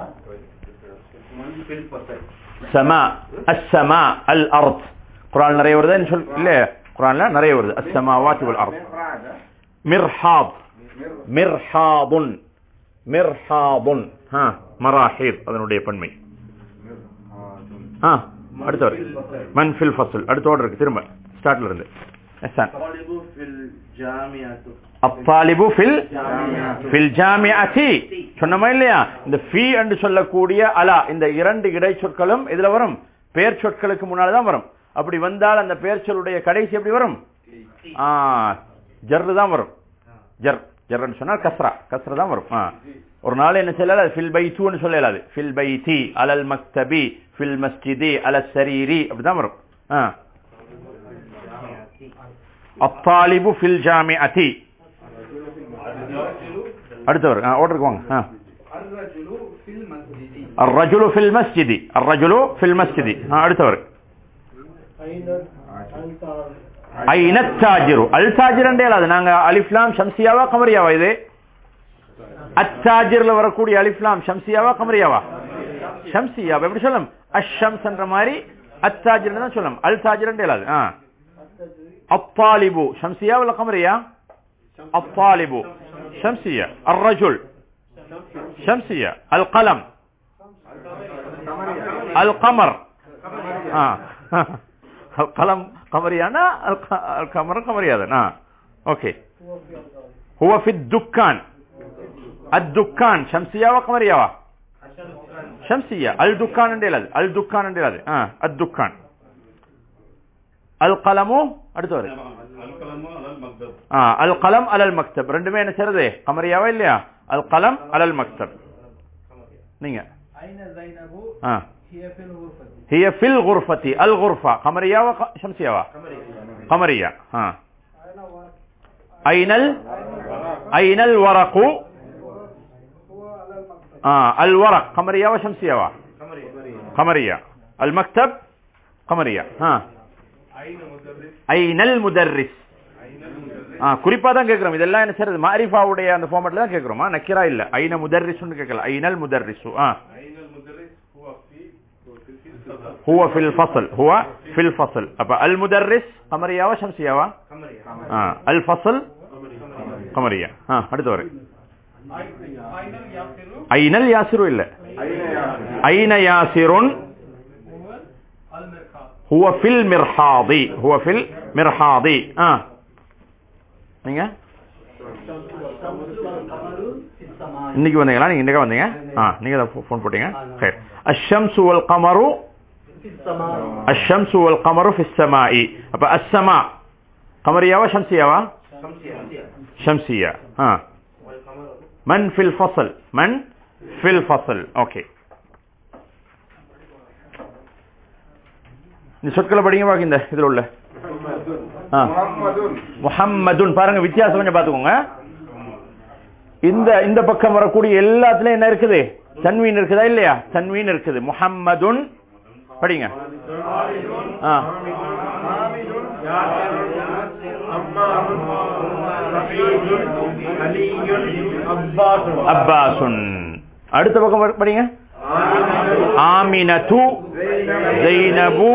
சமா அஸ்ஸமா அல் அர்த் குர்ஆன் நிறைய வருதுன்னு சொல் இல்ல குர்ஆன்ல நிறைய வருது அஸ்ஸமாவாத்தி வல் அர்த் மிர்ஹாப் மிர்ஹாபுன் மிர்ஹாபுன் ஹா மராஹிப் அதனுடைய பன்மை ஆ அடுத்த வரை மன் ஃபில் ஃபஸ்ல் அடுத்த order இருக்கு திரும்ப ஸ்டார்ட்ல இருந்து எஹ்சான் அத்தாலிபு ஃபில் ஃபில் ஜாமிஅத்தி சொன்னமா இல்லையா இந்த ஃபி என்று சொல்லக்கூடிய அலா இந்த இரண்டு இடை சொற்களும் இதுல வரும் பெயர் சொற்களுக்கு முன்னால தான் வரும் அப்படி வந்தால் அந்த பெயர் சொல்லுடைய கடைசி எப்படி வரும் ஆ ஜர்ரு தான் வரும் ஜர் ஜர்ன்னு சொன்னா கஸ்ரா கஸ்ரா தான் வரும் ஆ. ஒரு நாள் என்ன சொல்லல ஃபில் பை டூன்னு சொல்லலாது ஃபில் பை தி அலல் மக்தபி ஃபில் மஸ்ஜிதி அல சரீரி அப்படிதான் வரும் ஆ. அத்தாலிபு ஃபில் ஜாமி அதி அடுத்தவர் ஓர்டருக்கு வாங்க ஆ. الرجل في المسجد الرجل في المسجد الرجل في المسجد ஆ, அடுத்தவர் ஐன தாஜிரு அல் தாஜிர் அது நாங்க அலிஃப்லாம் ஷம்சியாவா கமரியாவா இது அத்தாஜிர்ல வரக்கூடிய அலிஃப்லாம் ஷம்சியாவா கமரியாவா ஷம்சியா அப்ப எப்படி சொல்லும் அஷம்ஸ் என்ற மாதிரி அத்தாஜிர் தான் சொல்லும் அல் தாஜிர் அது ஆ அத்தாலிபு ஷம்சியா வல கமரியா அத்தாலிபு ஷம்சியா الرجل شمسية القلم القمر آه. القلم قمريانا الق- القمر قمريانا آه. اوكي هو في الدكان الدكان شمسية وقمرية وا؟ شمسية الدكان انديلاد الدكان انديلاد آه. الدكان القلم அடுத்தவர் ஆ அல் கலம் அலல் மக்தப் ரெண்டுமே என்ன செய்யறது கமரியாவா இல்லையா அல் கலம் அலல் மக்தப் நீங்க أين زينب ஆ هي في الغرفة هي في الغرفة الغرفة قمرية وشمسية قمرية ها أين ال أين الورق آه الورق قمرية وشمسية قمرية المكتب قمرية ها أين المدرس ஆ குறிப்பா தான் கேக்குறோம் இதெல்லாம் என்ன செய்யறது மாரிஃபாவுடைய அந்த ஃபார்மட்ல தான் கேக்குறோமா நக்கிரா இல்ல ஐன முதர்ரிஸ்னு கேட்கல ஐனல் முதர்ரிசு ஆ هو في الفصل هو في الفصل அப்ப المدرس قمرية وشمسية وا ஆ الفصل قمرية ஆ அடுத்து வரை أين الياسر ஐனல் யாசிரு இல்ல أين ஐன ياسر யாசிருன் هو المرحاض هو في المرحاض هو في المرحاض ஆ நீங்க இன்னைக்கு வந்தீங்களா நீங்க இன்னைக்கு வந்தீங்க ஆ நீங்க தான் ஃபோன் போட்டீங்க சரி الشمس والقمر الشمس والقمر في السماء அப்ப السماء قمرية وشمسية وا شمسية ها من في الفصل من في الفصل اوكي இந்த சொற்களை படிங்க பாக்க இந்த இதுல உள்ள ஆ محمد முஹம்மதுன் பாருங்க வித்தியாசம் கொஞ்சம் பாத்துக்கோங்க இந்த இந்த பக்கம் வரக்கூடிய எல்லாத்துலயும் என்ன இருக்குது தன்வீன் இருக்குதா இல்லையா தன்வீன் இருக்குது முஹம்மதுன் படிங்க ஆ அப்பாசுன் அடுத்த பக்கம் வர- படிங்க ஆமினது ஜைனபு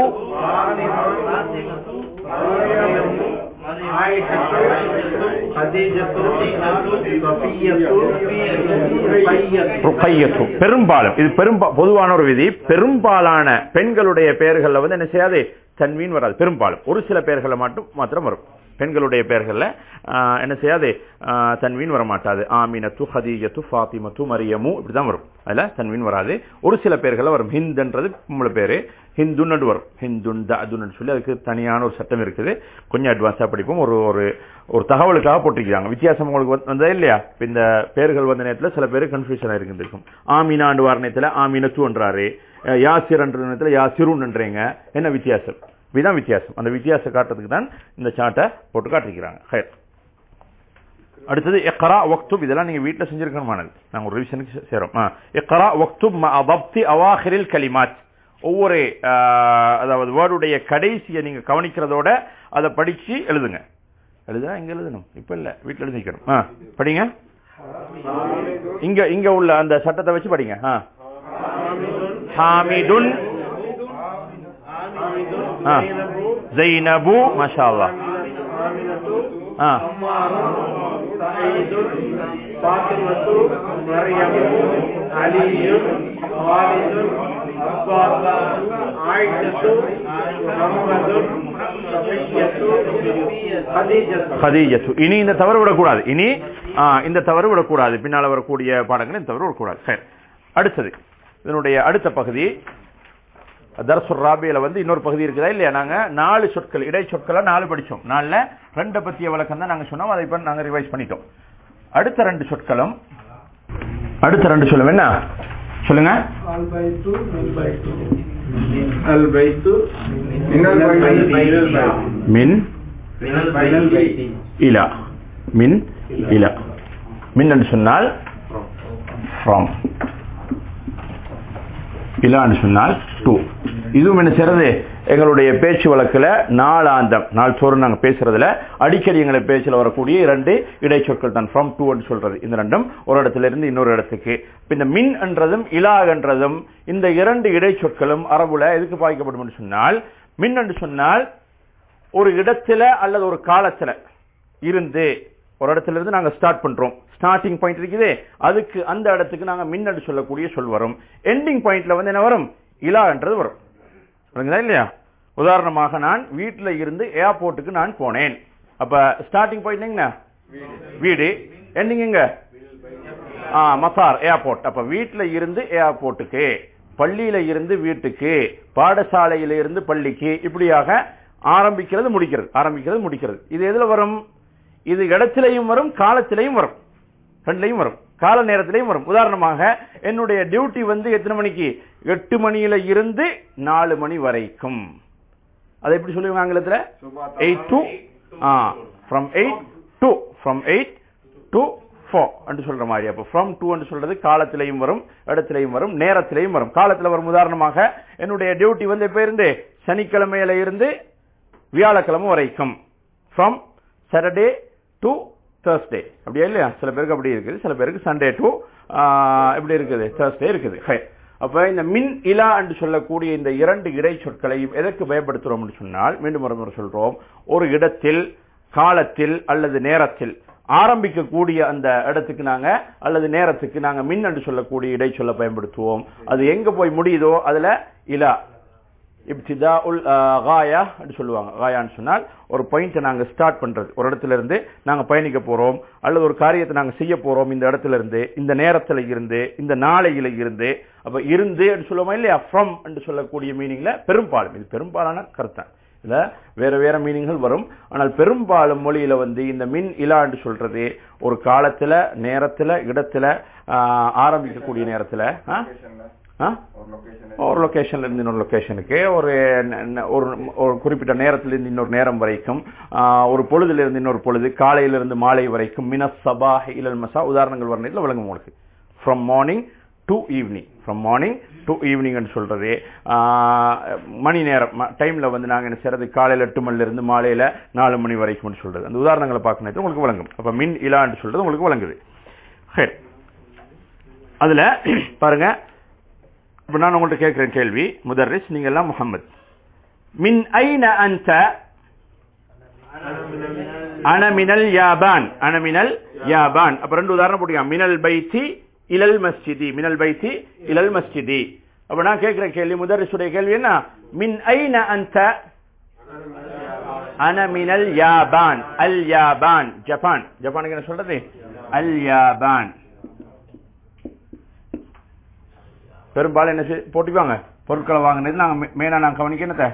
ருக்கையத்து பெரும்பாலும் இது பெரும்பா பொதுவான ஒரு விதி பெரும்பாலான பெண்களுடைய பெயர்கள்ல வந்து என்ன செய்யாது தன்வீன் வராது பெரும்பாலும் ஒரு சில பெயர்களை மட்டும் மாத்திரம் வரும் பெண்களுடைய பெயர்கள்ல ஆஹ், என்ன செய்யாது ஆஹ், தன்வீன் வர மாட்டாது ஆமினத்து ஹதீஜத்து ஃபாத்திமத்து மரியமு இப்படிதான் வரும் அதுல தன்வீன் வராது ஒரு சில பெயர்கள்ல வரும் ஹிந்துன்றது பொம்பளை பேரு ஹிந்துன்னு வரும் ஹிந்துன் ததுன்னு சொல்லி அதுக்கு தனியான ஒரு சட்டம் இருக்குது கொஞ்சம் அட்வான்ஸா படிப்போம் ஒரு ஒரு ஒரு தகவலுக்காக போட்டிருக்காங்க வித்தியாசம் உங்களுக்கு வந்து- வந்ததா இல்லையா இப்ப இந்த பேர்கள் வந்த நேரத்துல சில பேர் கன்ஃபியூஷன் இருக்கும் ஆமினாண்டு வார நேரத்துல ஆமினத்து என்றாரு அஹ் யாசிர் என்ற நேரத்துல யாசிருன் என்றீங்க என்ன வித்தியாசம் இதுதான் வித்தியாசம் அந்த வித்தியாசம் காட்டுறதுக்கு தான் இந்த சார்ட்டை போட்டு காட்டிருக்கிறாங்க ஹயர் அடுத்தது இக்ரா வக்துப் இதெல்லாம் நீங்க வீட்ல செஞ்சிருக்கணுமானது நாங்க ஒரு ரிவிஷனுக்கு சேரோம் ஆ. இக்ரா வக்துப் ம அதப்தி அவாஹிரில் கலிமாத் ஒவ்வொரு ஆ, அதாவது வேர்டுடைய கடைசியை நீங்க கவனிக்கிறதோட அதை படிச்சு எழுதுங்க எழுதுனா இங்க எழுதணும் இப்ப இல்ல வீட்ல எழுதிக்கணும் ஆ, படிங்க இங்க இங்க உள்ள அந்த சட்டத்தை வச்சு படிங்க ஆ. ஹாமிதுன் ஆ. ஜைனபு மாஷா அல்லாஹ் ஆ فاطمة مريم علي خالد عباس عائشة محمد صفية خديجة ஹதீஜத்து இனி இந்த தவறு விடக்கூடாது இனி ஆ, இந்த தவறு விடக்கூடாது பின்னால வரக்கூடிய பாடங்கள் இந்த தவறு விடக்கூடாது சரி அடுத்தது இதனுடைய அடுத்த பகுதி தர்சுர் ராபியில வந்து இன்னொரு பகுதி இருக்குதா இல்லையா நாங்க நாலு சொற்கள் இடை சொற்களா நாலு படிச்சோம் நாலுல ரெண்டை பத்திய விளக்கம் தான் நாங்க சொன்னோம் அதை இப்ப நாங்க ரிவைஸ் பண்ணிட்டோம் அடுத்த ரெண்டு சொற்களும் அடுத்த ரெண்டு சொல்லும் என்ன சொல்லுங்க البيت من بيت البيت من البيت மின் من البيت இலா மின் இலா மின் என்று சொன்னால் ஃப்ரம் இலான்னு சொன்னால் டூ இதுவும் என்ன செய்யறது எங்களுடைய பேச்சு வழக்குல நாலாந்தம் நாள் சோறு நாங்க பேசுறதுல அடிக்கடி எங்களை பேச்சில் வரக்கூடிய இரண்டு இடைச்சொற்கள் தான் ஃப்ரம் டூ சொல்றது இந்த ரெண்டும் ஒரு இடத்துல இருந்து இன்னொரு இடத்துக்கு இப்ப இந்த மின் என்றதும் இலா என்றதும் இந்த இரண்டு இடைச்சொற்களும் அரபுல எதுக்கு பாதிக்கப்படும் என்று சொன்னால் மின் என்று சொன்னால் ஒரு இடத்துல அல்லது ஒரு காலத்துல இருந்து ஒரு இடத்துல இருந்து நாங்க ஸ்டார்ட் பண்றோம் ஸ்டார்டிங் பாயிண்ட் இருக்குதே அதுக்கு அந்த இடத்துக்கு நாங்க மின்னடு சொல்லக்கூடிய சொல் வரும் எண்டிங் பாயிண்ட்ல வந்து என்ன வரும் இலா என்றது வரும் புரியுங்களா இல்லையா உதாரணமாக நான் வீட்டுல இருந்து ஏர்போர்ட்டுக்கு நான் போனேன் அப்ப ஸ்டார்டிங் பாயிண்ட் எங்க வீடு எண்டிங் எங்க ஆ மசார் ஏர்போர்ட் அப்ப வீட்டுல இருந்து ஏர்போர்ட்டுக்கு பள்ளியில இருந்து வீட்டுக்கு பாடசாலையில இருந்து பள்ளிக்கு இப்படியாக ஆரம்பிக்கிறது முடிக்கிறது ஆரம்பிக்கிறது முடிக்கிறது இது எதுல வரும் இது இடத்திலையும் வரும் காலத்திலையும் வரும் ரெண்டுலையும் வரும் கால நேரத்திலையும் வரும் உதாரணமாக என்னுடைய டியூட்டி வந்து எத்தனை மணிக்கு எட்டு மணியில இருந்து நாலு மணி வரைக்கும் அதை எப்படி சொல்லுவாங்க ஆங்கிலத்துல eight to from eight to from eight to four என்று சொல்ற மாதிரி அப்போ ஃப்ரம் டூ என்று சொல்றது காலத்திலையும் வரும் இடத்திலையும் வரும் நேரத்திலையும் வரும் காலத்துல வரும் உதாரணமாக என்னுடைய டியூட்டி வந்து எப்ப இருந்து சனிக்கிழமையில இருந்து வியாழக்கிழமை வரைக்கும் ஃப்ரம் சாட்டர்டே டு தேர்ஸ்டே அப்படியா இல்லையா சில பேருக்கு அப்படி இருக்குது சில பேருக்கு சண்டே டு எப்படி இருக்குது தேர்ஸ்டே இருக்குது ஹை. அப்ப இந்த மின் இலா என்று சொல்லக்கூடிய இந்த இரண்டு இடை சொற்களை எதற்கு பயன்படுத்துறோம் என்று சொன்னால் மீண்டும் ஒரு முறை சொல்றோம் ஒரு இடத்தில் காலத்தில் அல்லது நேரத்தில் ஆரம்பிக்கக்கூடிய அந்த இடத்துக்கு நாங்க அல்லது நேரத்துக்கு நாங்க மின் என்று சொல்லக்கூடிய இடை சொல்ல பயன்படுத்துவோம் அது எங்க போய் முடியுதோ அதுல இலா இப்திதா உல் காயா சொல்லுவாங்க காயான்னு சொன்னால் ஒரு பாயிண்ட்டை நாங்க ஸ்டார்ட் பண்றது ஒரு இடத்துல இருந்து நாங்க பயணிக்க போறோம் அல்லது ஒரு காரியத்தை நாங்க செய்ய போறோம் இந்த இடத்துல இருந்து இந்த நேரத்துல இருந்து இந்த நாளையில இருந்து அப்ப இருந்து என்று சொல்லுவோமா இல்லையா ஃப்ரம் என்று சொல்லக்கூடிய மீனிங்ல பெரும்பாலும் இது பெரும்பாலான கருத்தான் இதுல வேற வேற மீனிங்கள் வரும் ஆனால் பெரும்பாலும் மொழியில வந்து இந்த மின் இலா என்று சொல்றது ஒரு காலத்துல நேரத்துல இடத்துல ஆஹ், ஆரம்பிக்கக்கூடிய நேரத்துல ஆ? ஆ? ஒரு லொகேஷன்ல இருந்து இன்னொரு லொகேஷனுக்கு ஒரு ந- ந- ஒரு ஒரு குறிப்பிட்ட நேரத்துல இருந்து இன்னொரு நேரம் வரைக்கும் ஆ, ஒரு பொழுதுல இருந்து இன்னொரு பொழுது காலையில இருந்து மாலை வரைக்கும் மினஸ் சபா இலல் மசா உதாரணங்கள் வர்ணத்தில் விளங்கும் உங்களுக்கு from morning to evening from morning to evening சொல்றது ஆ, மணி நேரம் டைம்ல வந்து நாங்க என்ன செய்யறது காலையில எட்டு மணில இருந்து மாலையில நாலு மணி வரைக்கும் சொல்றது அந்த உதாரணங்களை பார்க்க நேரத்தில் உங்களுக்கு விளங்கும் அப்ப மின் இலான்னு சொல்றது உங்களுக்கு விளங்குது சரி அதுல பாருங்க இப்ப நான் உங்கள்ட்ட கேட்கிறேன் கேள்வி முதர்ரிஸ் நீங்க எல்லாம் முகமது மின் ஐன அன்த அன மினல் யாபான் அன மினல் யாபான் அப்ப ரெண்டு உதாரணம் போட்டுக்கலாம் மினல் பைத்தி இலல் மஸ்ஜிதி மினல் பைத்தி இலல் மஸ்ஜிதி அப்ப நான் கேட்கிற கேள்வி முதர்ரிசுடைய கேள்வி என்ன மின் ஐன அன்த அன மினல் யாபான் அல் யாபான் ஜப்பான் ஜப்பானுக்கு என்ன சொல்றது அல் யாபான் பெரும்பாலும் என்ன செய்- போட்டிக்குவாங்க பொருட்களை வாங்கினது நாங்க மெ- மெயினா நாங்க கவனிக்க என்னத்த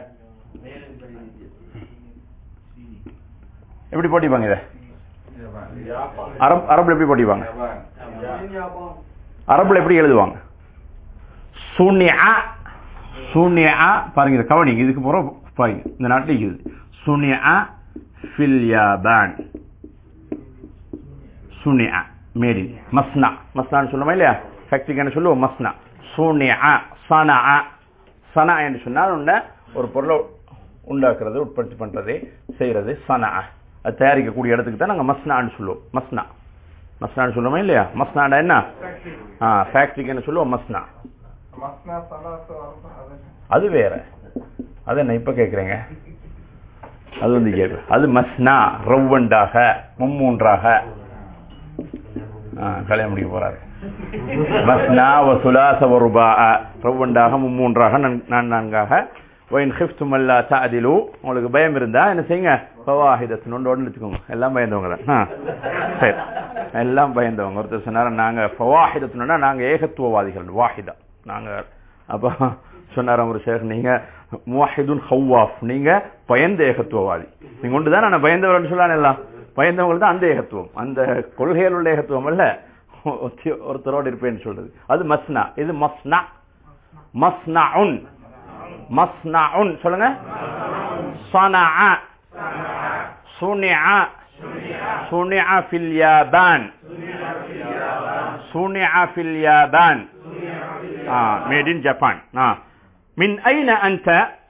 எப்படி போட்டிப்பாங்க இத அரபு அரபுல எப்படி போட்டிப்பாங்க அரபுல எப்படி எழுதுவாங்க சுனியா சுனியா பாருங்க இதை கவனிங்க இதுக்கு போற பாருங்க இந்த நாட்டில் இருக்குது சுனியா ஃபில் யாபான் சுனியா மேடின் மஸ்னா மஸ்னான்னு சொல்லுமா இல்லையா ஃபேக்டரிக்கு என்ன சொல்லுவோம் மஸ்னா சுனியா சனா சனா என்று சொன்னால் உன்ன ஒரு பொருளை உண்டாக்குறது உற்பத்தி பண்றது செய்யறது சனா அது தயாரிக்கக்கூடிய இடத்துக்கு தான் நாங்கள் மஸ்னான்னு சொல்லுவோம் மஸ்னா மஸ்னான்னு சொல்லுவோமா இல்லையா மஸ்னாடா என்ன ஆ ஃபேக்டரிக்கு என்ன சொல்லுவோம் மஸ்னா மஸ்னா சலாசு அர்பா அது அது வேற அது என்ன இப்ப கேக்குறீங்க அது வந்து கேள்வி அது மஸ்னா ரவ்வண்டாக மும்மூன்றாக ஆ, கல்யாணம் முடிக்க போறாரு மஸ்னா வ சுலாச வ ருபா ரவ்வண்டாக மும்மூன்றாக நன்- நான் நான்காக ஒயின் ஹிஃப்தும் அல்லா தாதிலு உங்களுக்கு பயம் இருந்தா என்ன செய்யுங்க பவாஹிதத்து ஒன்று ஒன்று எடுத்துக்கோங்க எல்லாம் பயந்தவங்க தான் ஆ, சரி எல்லாம் பயந்தவங்க ஒருத்தர் சொன்னாரு நாங்க பவாஹிதத்துனா நாங்க ஏகத்துவவாதிகள் வாஹிதா நாங்க அப்ப சொன்னாராம் ஒரு ஷேக் நீங்க முவாஹிதுன் ஹவ்வாஃப் நீங்க பயந்த ஏகத்துவவாதி நீங்க ஒன்று தான் நான் பயந்தவர்னு சொல்லான் எல்லாம் பயந்தவங்களுக்கு தான் அந்த ஏகத்துவம் அந்த கொள்கையில் உள்ள ஏகத்துவம் அல்ல ஒத்தி- ஒருத்தரோடு இருப்பேன்னு சொல்றது அது மஸ்னா இது மஸ்னா மஸ்னஉன் மஸ்னஉன் சொல்லுங்க صنع صنع صنع في اليابان صنع في اليابان آه made in Japan آه من أين أنت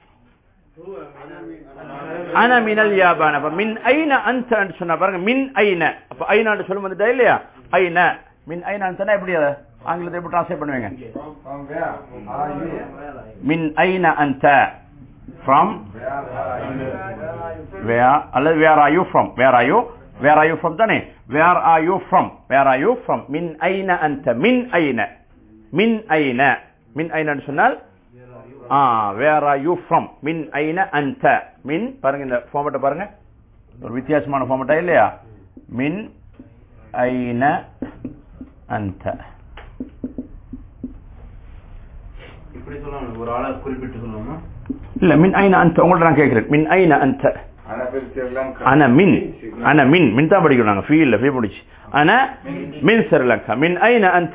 أنا من اليابان அப்ப من أين أنت என்று சொன்னா பாருங்க من أين அப்ப أين என்று சொல்லும் வந்துட்டா இல்லையா أين من أين أنتனா எப்படி அதை ஆங்கிலத்தை எப்படி டிரான்ஸ்லேட் பண்ணுவீங்க from where are you من أين أنت from where are you where அல்லது where are you from where are you where are you from தானே where are you from where are you from من أين أنت من أين من أين من أين ன்னு சொன்னால் ஆ where are you from من أين أنت من பாருங்க இந்த ஃபார்மட்டை பாருங்க ஒரு வித்தியாசமான ஃபார்மட்டா இல்லையா من أين أنت இப்படி சொல்லலாம் ஒரு ஆளை குறிப்பிட்டு சொல்லலாமா இல்ல من أين أنت உங்கள்ட்ட நான் கேட்கிறேன் من أين أنت انا في سريلانكا انا من انا من من தான் படிக்கணும் நாங்க في இல்ல في முடிச்சு انا من ஸ்ரீலங்கா من اين انت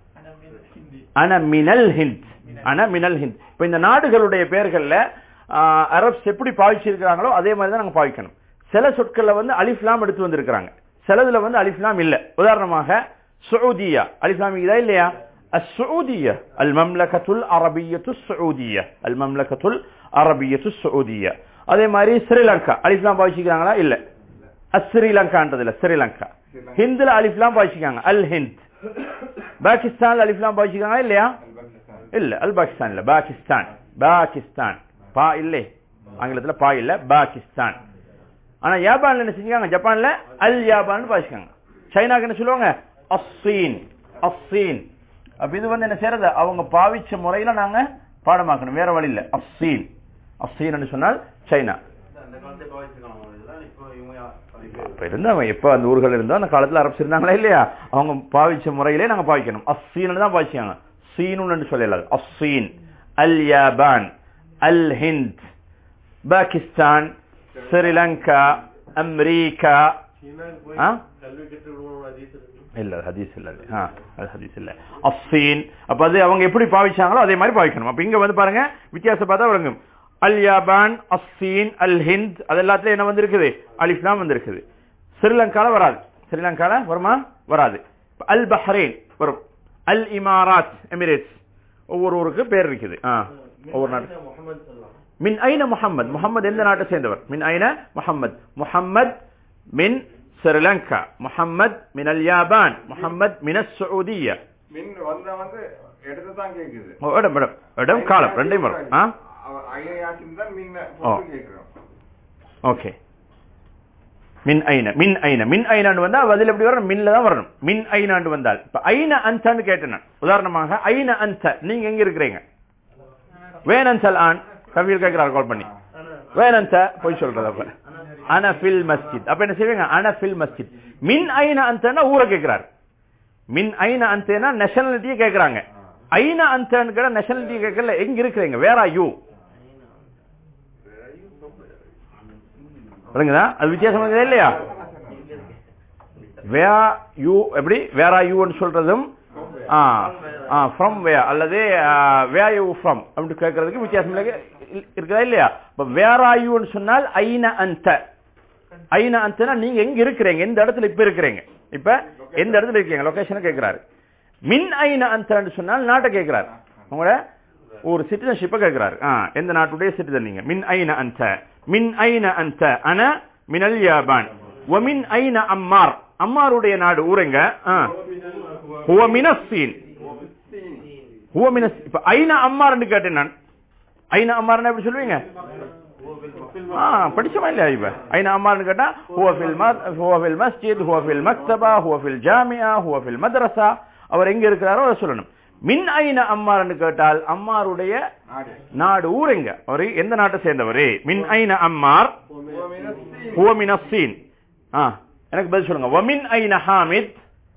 انا من الهند انا من الهند இப்ப இந்த நாடுகளுடைய பெயர்கள்ல ஆஹ், அரப்ஸ் எப்படி பாவிச்சிருக்கிறாங்களோ அதே மாதிரி தான் நாங்க பாவிக்கணும் சில சொற்கள்ல வந்து அலிஃப்லாம் எடுத்து வந்திருக்கிறாங்க சிலதுல வந்து அலிஃப்லாம் இல்ல உதாரணமாக சவுதியா அலிஃப்லாம் இதா இல்லையா السعودية المملكة العربية السعودية المملكة العربية السعودية அதே மாதிரி ஸ்ரீலங்கா அலிஃப்லாம் பாவிச்சிக்கிறாங்களா இல்ல அஸ்ரீலங்கான்றது இல்ல ஸ்ரீலங்கா ஹிந்துல அலிஃப்லாம் பாவிச்சிக்காங்க அல் ஹிந்த் பாகிஸ்தான் அலிஃப்லாம் பாவிச்சிக்காங்களா இல்லையா இல்ல அல் பாகிஸ்தான் இல்ல பாகிஸ்தான் பாகிஸ்தான் பா இல்லை ஆங்கிலத்துல பா இல்ல பாகிஸ்தான் ஆனா யாபான்ல என்ன செஞ்சுக்காங்க ஜப்பான்ல அல் யாபான் பாவிச்சிக்காங்க சைனாக்கு என்ன சொல்லுவாங்க அஸ்ஸீன் அஸ்ஸீன் அப்ப இது வந்து என்ன செய்யறது அவங்க பாவிச்ச முறையில நாங்க பாடமாக்கணும் வேற வழி இல்ல அஸ்ஸீன் அஸ்ஸீன் சொன்னால் சைனா அந்த காலத்தை பாவிச்சிருக்கலாம் இதெல்லாம் இப்போ இவங்க யா- இப்ப இருந்தவங்க எப்ப அந்த ஊர்கள் இருந்தோ அந்த காலத்துல அரசு இருந்தாங்களா இல்லையா அவங்க பாவிச்ச முறையிலே நாங்க பாவிக்கணும் அஸ்ஸீன் தான் பாவிச்சாங்க சீனுன்னு சொல்லல அஸ்ஸீன் அல் யாபான் அல் ஹிந்த் பாகிஸ்தான் ஸ்ரீலங்கா அமெரிக்கா ஆ? இல்ல அது ஹதீஸ் இல்ல அது. ஆ, அது ஹதீஸ் இல்ல அஸ்ஸீன் அப்ப அது அவங்க எப்படி பாவிச்சாங்களோ அதே மாதிரி பாவிக்கணும் அப்ப இங்க வந்து பாருங்க வித்தியாசம் பார்த்தா விளங்கும் அல் யாபான் அஸ்ஸீன் அல் ஹிந்த் அது எல்லாத்துலயும் என்ன வந்திருக்குது அலிஃப்லாம் வந்திருக்குது ஸ்ரீலங்கால வராது ஸ்ரீலங்கால வருமா வராது இப்ப அல் பஹ்ரைன் வரும் அல் இமாராத் எமிரேட்ஸ் ஒவ்வொரு ஊருக்கு பேர் இருக்குது ஆ, ஒவ்வொரு நாடு மின் ஐன முஹம்மத் முஹம்மது எந்த நாட்டை சேர்ந்தவர் மின் ஐன முஹம்மத் முஹம்மத் மின் ஸ்ரீலங்கா முஹம்மத் மின் அல் யாபான் முஹம்மத் மின் சவுதியா மின் வந்த வந்து எடுத்து தான் கேக்குது இடம் இடம் இடம் காலம் ரெண்டையும் வரும் ஆ அவ- ஐயாசிம் தான் மின்ன ஓ. போட்டு கேக்குறோம் ஓகே மின் ஐன மின் ஐன மின் ஐனாண்டு வந்தா பதில் எப்படி வரணும் மின்ல தான் வரணும் மின் ஐனாண்டு வந்தால் இப்ப ஐன அன்சான்னு கேட்டேன் நான். உதாரணமாக ஐன அன்ச நீங்க எங்க இருக்கிறீங்க வேணன்சல் ஆன் கவியல் கேட்கிறார் கால் பண்ணி வேணன்ச போய் சொல்றது அப்ப அன ஃபில் மஸ்ஜித் அப்ப என்ன செய்வீங்க அன ஃபில் மஸ்ஜித் மின் ஐன அந்தனா ஊரை கேட்கிறார் மின் ஐன அந்தனா நேஷனாலிட்டியை கேட்கறாங்க ஐன அந்தன்னு கேட்டா நேஷனாலிட்டி கேட்கல எங்க இருக்கிறீங்க வேற யூ விளங்குதா அது வித்தியாசம் இருக்குதா இல்லையா வே யூ எப்படி வேர் ஆர் யூன்னு சொல்றதும் ஃப்ரம் வே அல்லது வே யூ ஃப்ரம் அப்படின்னு கேட்கறதுக்கு வித்தியாசம் இல்லை இருக்குதா இல்லையா இப்ப வேர் ஆர் யூன்னு சொன்னால் ஐன அந்த ஐன அந்தனா நீங்க எங்க இருக்கிறீங்க எந்த இடத்துல இப்ப இருக்கிறீங்க இப்ப எந்த இடத்துல இருக்கீங்க லொகேஷனை கேட்கிறாரு மின் ஐன அந்தன்னு சொன்னால் நாட்டை கேட்கிறாரு உங்களோட ஒரு சிட்டிசன்ஷிப்பை கேட்கிறாரு ஆ, எந்த நாட்டுடைய சிட்டிசன் நீங்க மின் ஐன அந்த மின் ஐன அந்த அன மினல் யாபான் ஒமின் ஐன அம்மார் அம்மாருடைய நாடு ஊருங்க ஆ. ஹுவ மினஸ்ஸீன் ஹுவ மினஸ் இப்ப ஐன அம்மார்னு கேட்டேன் நான் ஐன அம்மார்னா எப்படி சொல்லுவீங்க ஆ படிச்சமா இல்லையா இப்ப ஐன அம்மார்னு கேட்டா ஹுவ ஃபில் மத் ஹுவ ஃபில் மஸ்ஜித் ஹுவ ஃபில் மக்தபா ஹுவ ஃபில் ஜாமியா ஹுவ ஃபில் மദ്രസா அவர் எங்க இருக்கிறாரோ அதை சொல்லணும் மின் ஐன அம்மார்னு கேட்டால் அம்மாருடைய நாடு ஊர் எங்க அவரு எந்த நாட்டை சேர்ந்தவர் மின் ஐன அம்மார் ஹுவ மினஸ்ஸீன் ஆ எனக்கு பதில் சொல்லுங்க வமின் ஐன ஹாமித்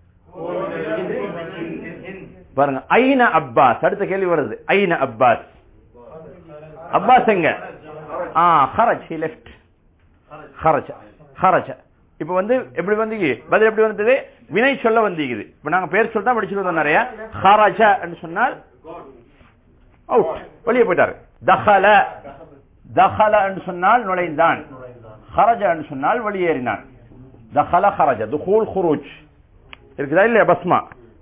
பாருங்க ஐன அப்பாஸ் அடுத்த கேள்வி வருது ஐன அப்பாஸ் அப்பாஸ் எங்க ஆ ஹரஜ் ஹி லெஃப்ட் ஹரஜ ஹரஜ இப்ப வந்து எப்படி வந்தீங்க பதில் எப்படி வந்தது வினை சொல்ல வந்தீங்குது இப்ப நாங்க பேர் சொல்ல தான் படிச்சுட்டு வந்தோம் நிறைய ஹரஜ என்று சொன்னால் அவுட் வெளியே போயிட்டாரு தஹல தஹல என்று சொன்னால் நுழைந்தான் ஹரஜ என்று சொன்னால் வெளியேறினான் தஹல ஹரஜ துஹூல் குரூஜ் இருக்குதா இல்லையா பஸ்மா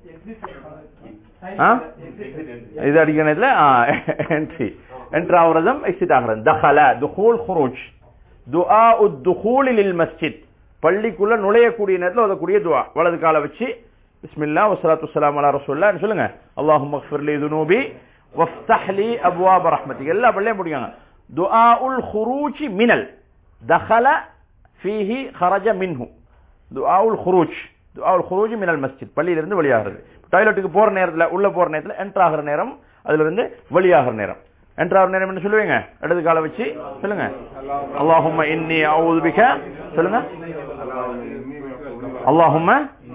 ஆ? இது அடிக்கிறதுல என்ட்ரி என்ட்ரு ஆகுறதும் எக்ஸிட் ஆகுறது தஹல துஹூல் குரூஜ் துஆ உத்துஹூல் லில் மஸ்ஜித் பள்ளிக்குள்ள நுழையக்கூடிய நேரத்தில் ஓதக்கூடிய துஆ வலது காலை வச்சு பிஸ்மில்லா வஸ்ஸலாத்து வஸ்ஸலாமு அலா ரசூலுல்லாஹ் சொல்லுங்க அல்லாஹும்ம இக்ஃபிர் லி துனூபி வஃப்தஹ் லி அப்வாப ரஹ்மத்திக் எல்லா பள்ளியும் முடியாங்க துஆஉல் குரூஜ் மினல் தஹல ஃபீஹி خرج மின்ஹு துஆஉல் குரூஜ் துஆஉல் குரூஜ் மினல் மஸ்ஜித் பள்ளியிலிருந்து வெளியாகிறது டாய்லெட்டுக்கு போற நேரத்துல உள்ள போற நேரத்துல என்டர் ஆகிற நேரம் அதுல இருந்து வெளியாகிற நேரம் என்டர் ஆகிற நேரம் என்ன சொல்லுவீங்க இடது காலை வச்சு சொல்லுங்க அல்லாஹும்ம இன்னி அஊது பிக சொல்லுங்க அல்லாஹும்ம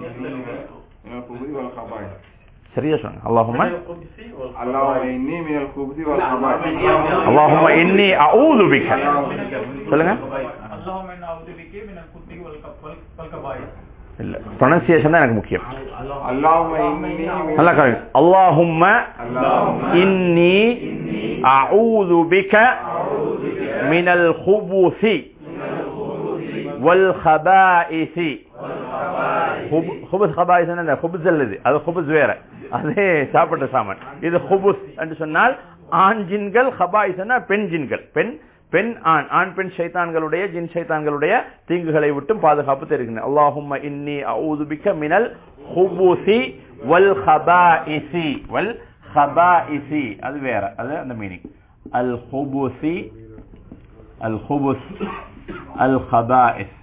சரியா சொல்லுங்க அல்லாஹும்ம அல்லாஹும்ம இன்னி அஊது பிக சொல்லுங்க اللهم إنا أعوذ بك من الخبث والخب- وال- والخبائث இல்ல ப்ரொனன்சியேஷன் தான் எனக்கு முக்கியம் اللهم إني من நல்லா கவனி அல்லாஹும்ம اللهم இன்னி அஊது பிக மினல் குபுசி வல் ஹபாயிசி ஹுபுஸ் ஹபாயிஸ் என்ன ஹுபுஸ் அல்லது அது ஹுபுஸ் வேற அதே சாப்பிட்ட சாமான் இது ஹுபுஸ் என்று சொன்னால் ஆண் ஜின்கள் ஹபாயிஸ் பெண் ஜின்கள் பெண் பெண் ஆண் ஆண் பெண் ஷைத்தான்களுடைய ஜின் ஷைத்தான்களுடைய தீங்குகளை விட்டும் பாதுகாப்பு தெரிவிக்கிறேன் அல்லாஹும்ம இன்னி அஊது பிக மினல் ஹுபுசி வல் ஹபாயிசி வல் ஹபாயிசி அது வேற அது அந்த மீனிங் அல் ஹுபுசி அல் ஹுபுஸ் அல் ஹபாயிஸ்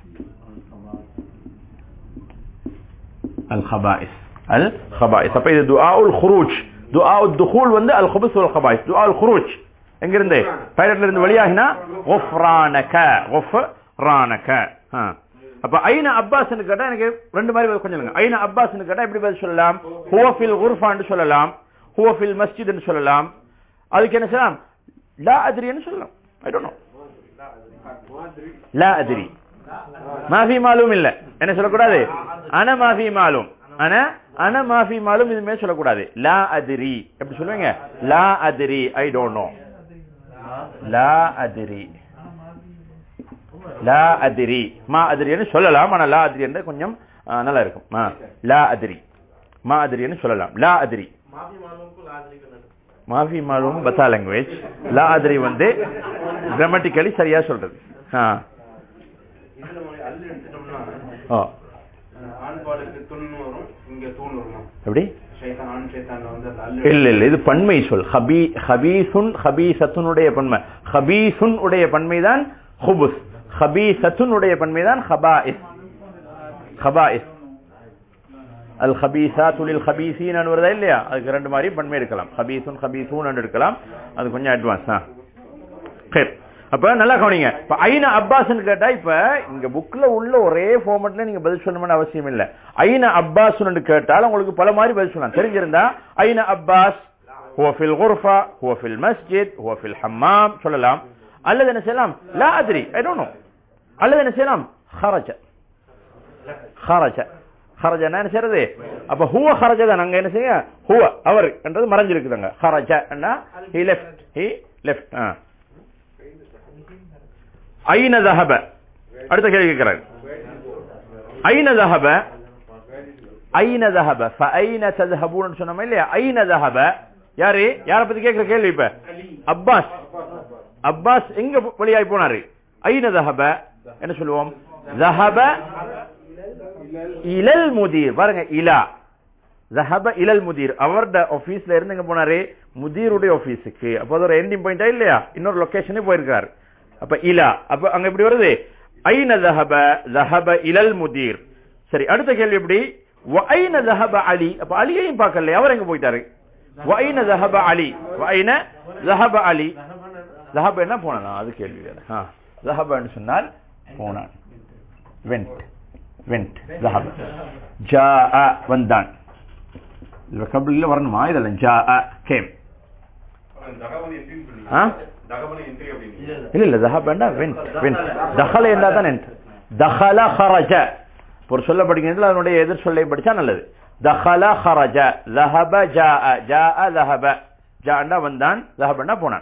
அல் ஹபாயிஸ் அல் ஹபாயிஸ் அப்ப இது துஆஉல் குரூஜ் துஆஉத் துகூல் வந்து அல் ஹுபுஸ் வல் ஹபாயிஸ் துஆஉல் குரூஜ் எங்க இருந்து டாய்லெட்ல இருந்து வெளியாகினா குஃப்ரானக குஃப்ரானக ஆ. அப்ப ஐன அப்பாஸ்னு கேட்டா எனக்கு ரெண்டு மாதிரி பதில் கொஞ்சம் சொல்லுங்க ஐன அப்பாஸ்னு கேட்டா எப்படி பதில் சொல்லலாம் ஹுவ ஃபில் குர்ஃபான்னு சொல்லலாம் ஹுவ ஃபில் மஸ்ஜித்னு சொல்லலாம் அதுக்கு என்ன சொல்லலாம் லா அத்ரின்னு சொல்லலாம் ஐ டோன்ட் நோ லா அத்ரி மாஃபி மாலும் இல்ல என்ன சொல்லக்கூடாது அன மாஃபி மாலும் அன அன மாஃபி மாலும் இதுமே சொல்லக்கூடாது லா அதிரி எப்படி சொல்லுவீங்க லா அதிரி ஐ டோன்ட் நோ லா அதிரி லா அதிரி மா அதிரின்னு சொல்லலாம் ஆனா லா அதிரி என்று கொஞ்சம் ஆ, நல்லா இருக்கும் ஆ, லா அதிரி மா அதிரின்னு சொல்லலாம் லா அதிரி மாஃபி மாலும் பத்தா லாங்குவேஜ் லா அதிரி வந்து கிராமட்டிக்கலி சரியா சொல்றது ஆ இதுல நம்ம அல்லு எடுத்துட்டோம்னா ஓ அஹ், ஆண் பாலுக்கு துண்ணு வரும் இங்க தூண் வருமா எப்படி ஷைத்தான் ஆண் ஷைத்தான்ல வந்து அந்த அல்லு இல்ல இல்ல இது பன்மை சொல் ஹபி ஹபீசுன் ஹபீசத்துனுடைய பன்மை ஹபீசுன் உடைய பன்மை தான் ஹுபுஸ் ஹபீசத்துனுடைய பன்மை தான் ஹபாயிஸ் ஹபாயிஸ் அல் ஹபீசாத்து லில் ஹபீசீன் வருதா இல்லையா அதுக்கு ரெண்டு மாதிரி பன்மை எடுக்கலாம் ஹபீசுன் ஹபீசூன் எடுக்கலாம் அது கொஞ்சம் அட்வான்ஸ் ஆ சரி அப்ப நல்லா கவனிங்க இப்ப ஐன அப்பாஸ்னு கேட்டா இப்ப இங்க புக்ல உள்ள ஒரே ஃபார்மட்ல நீங்க பதில் சொல்லணும்னு அவசியம் இல்ல ஐன அப்பாஸ்னு கேட்டால் உங்களுக்கு பல மாதிரி பதில் சொல்லலாம் தெரிஞ்சிருந்தா ஐன அப்பாஸ் هو في الغرفة هو في المسجد هو في الحمام சொல்லலாம் அல்லது என்ன செய்யலாம் لا ادري I don't know அல்லது என்ன செய்யலாம் خرج خرج خرج என்ன செய்யறது அப்ப هو خرج தான் அங்க என்ன செய்ய هو அவர் என்றது மறைஞ்சிருக்குதுங்க خرج என்ன he left he left ஆ ஐன ذهب அடுத்த கேள்வி கேட்கிறார் ஐன ذهب ஐன தஹப ஃபஐன தذهبون சொன்னோமே இல்லையா ஐன தஹப யாரு யார பத்தி கேக்குற கேள்வி இப்ப அப்பாஸ் அப்பாஸ் எங்க வெளியாகி போனாரு ஐன தஹப என்ன சொல்லுவோம் தஹப இலல் முதீர் பாருங்க இலா ஜஹப இலல் முதீர் அவரோட ஆபீஸ்ல இருந்து எங்க போனாரு முதீருடைய ஆபீஸுக்கு அப்போ அது ஒரு எண்டிங் பாயிண்டா இல்லையா இன்னொரு லொகேஷனே போயிருக்காரு அப்ப இலா அப்ப அங்க எப்படி வருது ஐன ஜஹப ஜஹப இலல் முதீர் சரி அடுத்த கேள்வி எப்படி ஐன ஜஹப அலி அப்ப அலியையும் பார்க்கல அவர் எங்க போயிட்டாரு ஐன ஜஹப அலி ஐன ஜஹப அலி ஜஹப என்ன போனா அது கேள்வி வேற ஆ ஜஹபன்னு சொன்னால் போனான் வெண்ட் வெண்ட் ஜஹப ஜா வந்தான் கபில வரணுமா இதெல்லாம் ஜா கேம் இல்ல இல்ல தஹபண்டா வெண்ட் வெண்ட் தஹல என்றா தான் என்ட் தஹல ஹரஜ ஒரு சொல்ல படிக்கிறது அதனுடைய எதிர் சொல்லை படிச்சா நல்லது தஹல ஹரஜ லஹப ஜா ஜா லஹப ஜாண்டா வந்தான் லஹபண்டா போனான்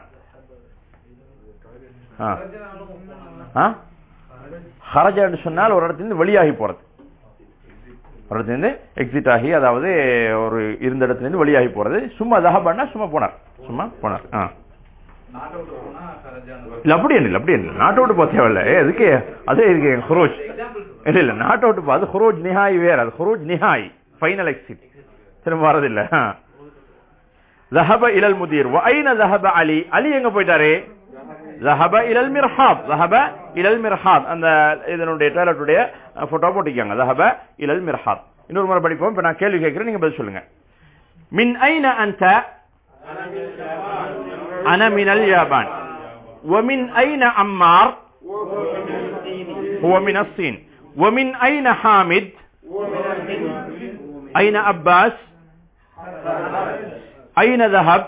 ஹரஜ என்று சொன்னால் ஒரு இடத்துல வெளியாகி போறது ஒரு இடத்துல எக்ஸிட் ஆகி அதாவது ஒரு இருந்த இடத்துல இருந்து வெளியாகி போறது சும்மா தஹபன்னா சும்மா போனார் சும்மா போனார் ஆ இல்ல அப்படி இல்லை அப்படி இல்லை நாட் அவுட் போக தேவையில்ல எதுக்கு அதே இருக்கு ஹுரோஜ் இல்ல இல்ல நாட் அவுட் போ அது ஹுரோஜ் நிஹாய் வேற அது ஹுரோஜ் நிஹாய் ஃபைனல் எக்ஸிட் திரும்ப வரதில்ல ஜஹப இலல் முதீர் ஐன ஜஹப அலி அலி எங்க போயிட்டாரு ஜஹப இலல் மிர்ஹாப் ஜஹப இலல் மிர்ஹாப் அந்த இதனுடைய டாய்லெட்டுடைய போட்டோ போட்டிருக்காங்க ஜஹப இலல் மிர்ஹாப் இன்னொரு முறை படிப்போம் இப்ப நான் கேள்வி கேட்கிறேன் நீங்க பதில் சொல்லுங்க மின் ஐன அந்த أنا من اليابان ومن أين عمار هو من الصين ومن أين حامد أين عباس أين ذهب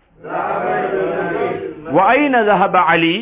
وأين ذهب علي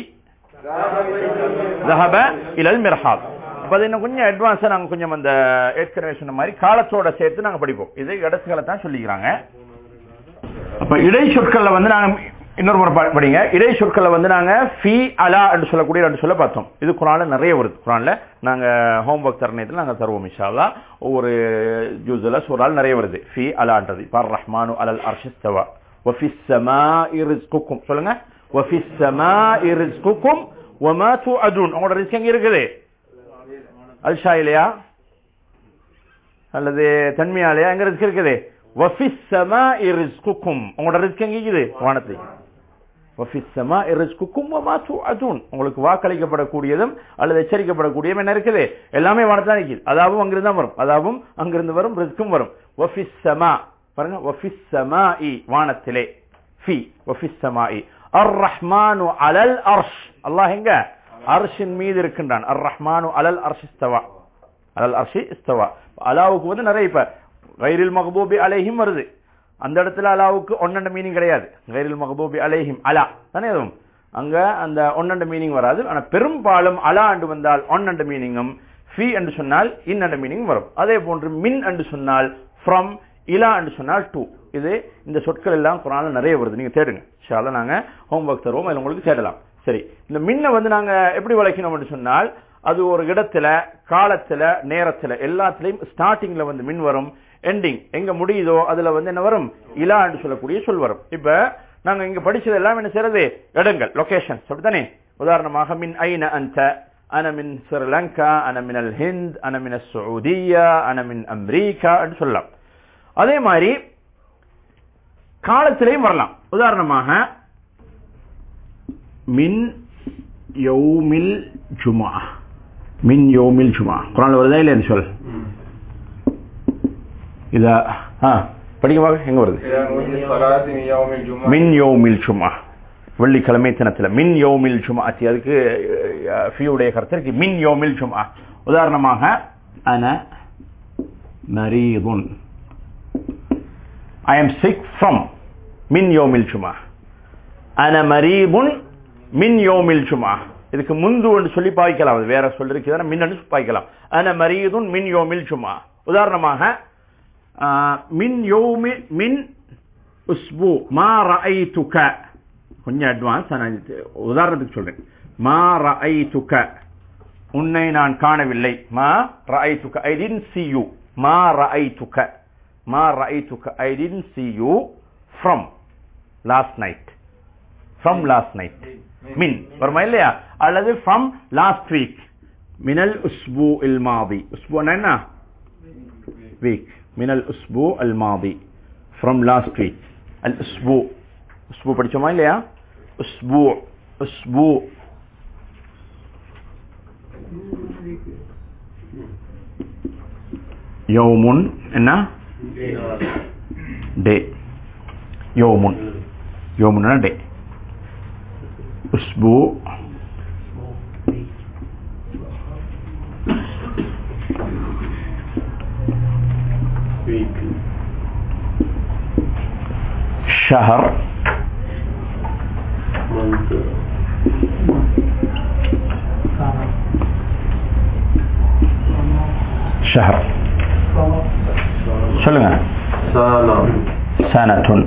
ذهب إلى المرحاض அப்ப அது இன்னும் கொஞ்சம் அட்வான்ஸா நாங்க கொஞ்சம் அந்த ஏற்கனவே சொன்ன மாதிரி காலத்தோட சேர்த்து நாங்க படிப்போம் இது இடத்துக்களை தான் சொல்லிக்கிறாங்க அப்ப இடை சொற்கள்ல வந்து நாங்க இன்னொரு முறை படிங்க இடை சொற்களை வந்து நாங்க ஃபி அலா என்று சொல்லக்கூடிய ரெண்டு சொல்ல பார்த்தோம் இது குரான்ல நிறைய வருது குரான்ல நாங்க ஹோம்ஒர்க் தரணையத்தில் நாங்க தருவோம் இன்ஷால்லா ஒவ்வொரு ஜூஸ்ல சூறால் நிறைய வருது ஃபி அலான்றது பர் ரஹ்மானு அலல் அர்ஷஸ்தவா வஃபி ஸமாஇ ரிஸ்குக்கும் சொல்லுங்க வஃபி ஸமாஇ ரிஸ்குக்கும் வமா துஅதுன் உங்களோட ரிஸ்க் எங்க இருக்குது அல்ஷா இல்லையா அல்லது தன்மையாலையா எங்க ரிஸ்க் இருக்குது வஃபி ஸமாஇ ரிஸ்குக்கும் உங்களோட ரிஸ்க் எங்க இருக்குது வானத்தில் உங்களுக்கு வாக்களிக்கப்படக்கூடியதும் அல்லது எச்சரிக்கப்படக்கூடியதும் என்ன இருக்குது எல்லாமே வானத்தான் இருக்குது அதாவும் அங்கிருந்து தான் வரும் அதாவும் அங்கிருந்து வரும் ரிஸ்க்கும் வரும் பாருங்க வானத்திலே ஃபி வஃபிஸ்ஸமாஇ அர் ரஹ்மானு அலல் அர்ஷ் அல்லாஹ் எங்க அர்ஷின் மீது இருக்கின்றான் அர் ரஹ்மானு அலல் அர்ஷ் இஸ்தவா அலல் அர்ஷி இஸ்தவா அலாவுக்கு வந்து நிறைய இப்ப கைரில் மகபூபி அலைஹிம் வருது அந்த இடத்துல அலாவுக்கு ஒன்னண்ட மீனிங் கிடையாது கைரில் மகபூபி அலைஹிம் அலா தானே அதுவும் அங்க அந்த ஒன்னண்ட மீனிங் வராது ஆனா பெரும்பாலும் அலா என்று வந்தால் ஒன்னண்ட மீனிங்கும் ஃபி என்று சொன்னால் இன் என்ற மீனிங் வரும் அதே போன்று மின் என்று சொன்னால் ஃப்ரம் இலா என்று சொன்னால் டூ இது இந்த சொற்கள் எல்லாம் குரான்ல நிறைய வருது நீங்க தேடுங்க ஷால நாங்க ஹோம்ஒர்க் தருவோம் அதில் உங்களுக்கு தேடலாம் சரி இந்த மின்னை வந்து நாங்க எப்படி வளைக்கணும் என்று சொன்னால் அது ஒரு இடத்துல காலத்துல நேரத்துல எல்லாத்துலயும் ஸ்டார்டிங்ல வந்து மின் வரும் எண்டிங் எங்க முடியுதோ அதுல வந்து என்ன வரும் இலா என்று சொல்லக்கூடிய சொல் வரும் இப்ப நாங்க இங்க படிச்சது எல்லாம் என்ன செய்யறது இடங்கள் லொகேஷன்ஸ் அப்படித்தானே உதாரணமாக மின் ஐன அந்த أنا من سريلانكا أنا من الهند أنا من السعودية أنا من أمريكا என்று சொல்லலாம் அதே மாதிரி காலத்திலையும் வரலாம் உதாரணமாக மின் யௌமில் ஜுமா மின் யோமில் ஜுமா குரான் வருதா இல்லையா இந்த சொல் இதா ஆ படிக்கமாக எங்க வருது மின் யோமில் ஜுமா வெள்ளிக்கிழமை தினத்துல மின் யோமில் ஜுமா அதுக்கு ஃபியுடைய கருத்து இருக்கு மின் யோமில் ஜுமா உதாரணமாக அன மரீதுன் ஐ எம் சிக் ஃப்ரம் மின் யோமில் ஜுமா அன மரீபுன் மின் யோமில் ஜுமா இதுக்கு முந்து என்று சொல்லி பாய்க்கலாம் அது வேற சொல்லி இருக்குதுன்னா மின்னு பாய்க்கலாம் அன மரீதுன் மின் யோமில் ஜுமா உதாரணமாக மின் யோமி மின் உஸ்பு மா ரஐதுக கொஞ்சம் அட்வான்ஸ் நான் உதாரணத்துக்கு சொல்றேன் மா ரஐதுக உன்னை நான் காணவில்லை மா ரஐதுக ஐ டிடன்ட் see you மா ரஐதுக மா ரஐதுக ஐ didn't see you from last night from last night மின் வருமா இல்லையா அல்லது from last week மினல் உஸ்பு இல் மாதி உஸ்பு என்ன week மினல் உஸ்பு அல் மாதி from last week அல் உஸ்பு உஸ்பு படிச்சோமா இல்லையா உஸ்பு உஸ்பு யௌமுன் என்ன டே யௌமுன் யௌமுன்னா டே உஸ்பு ஷஹர் ஷஹர் சொல்லுங்க சனத்துன்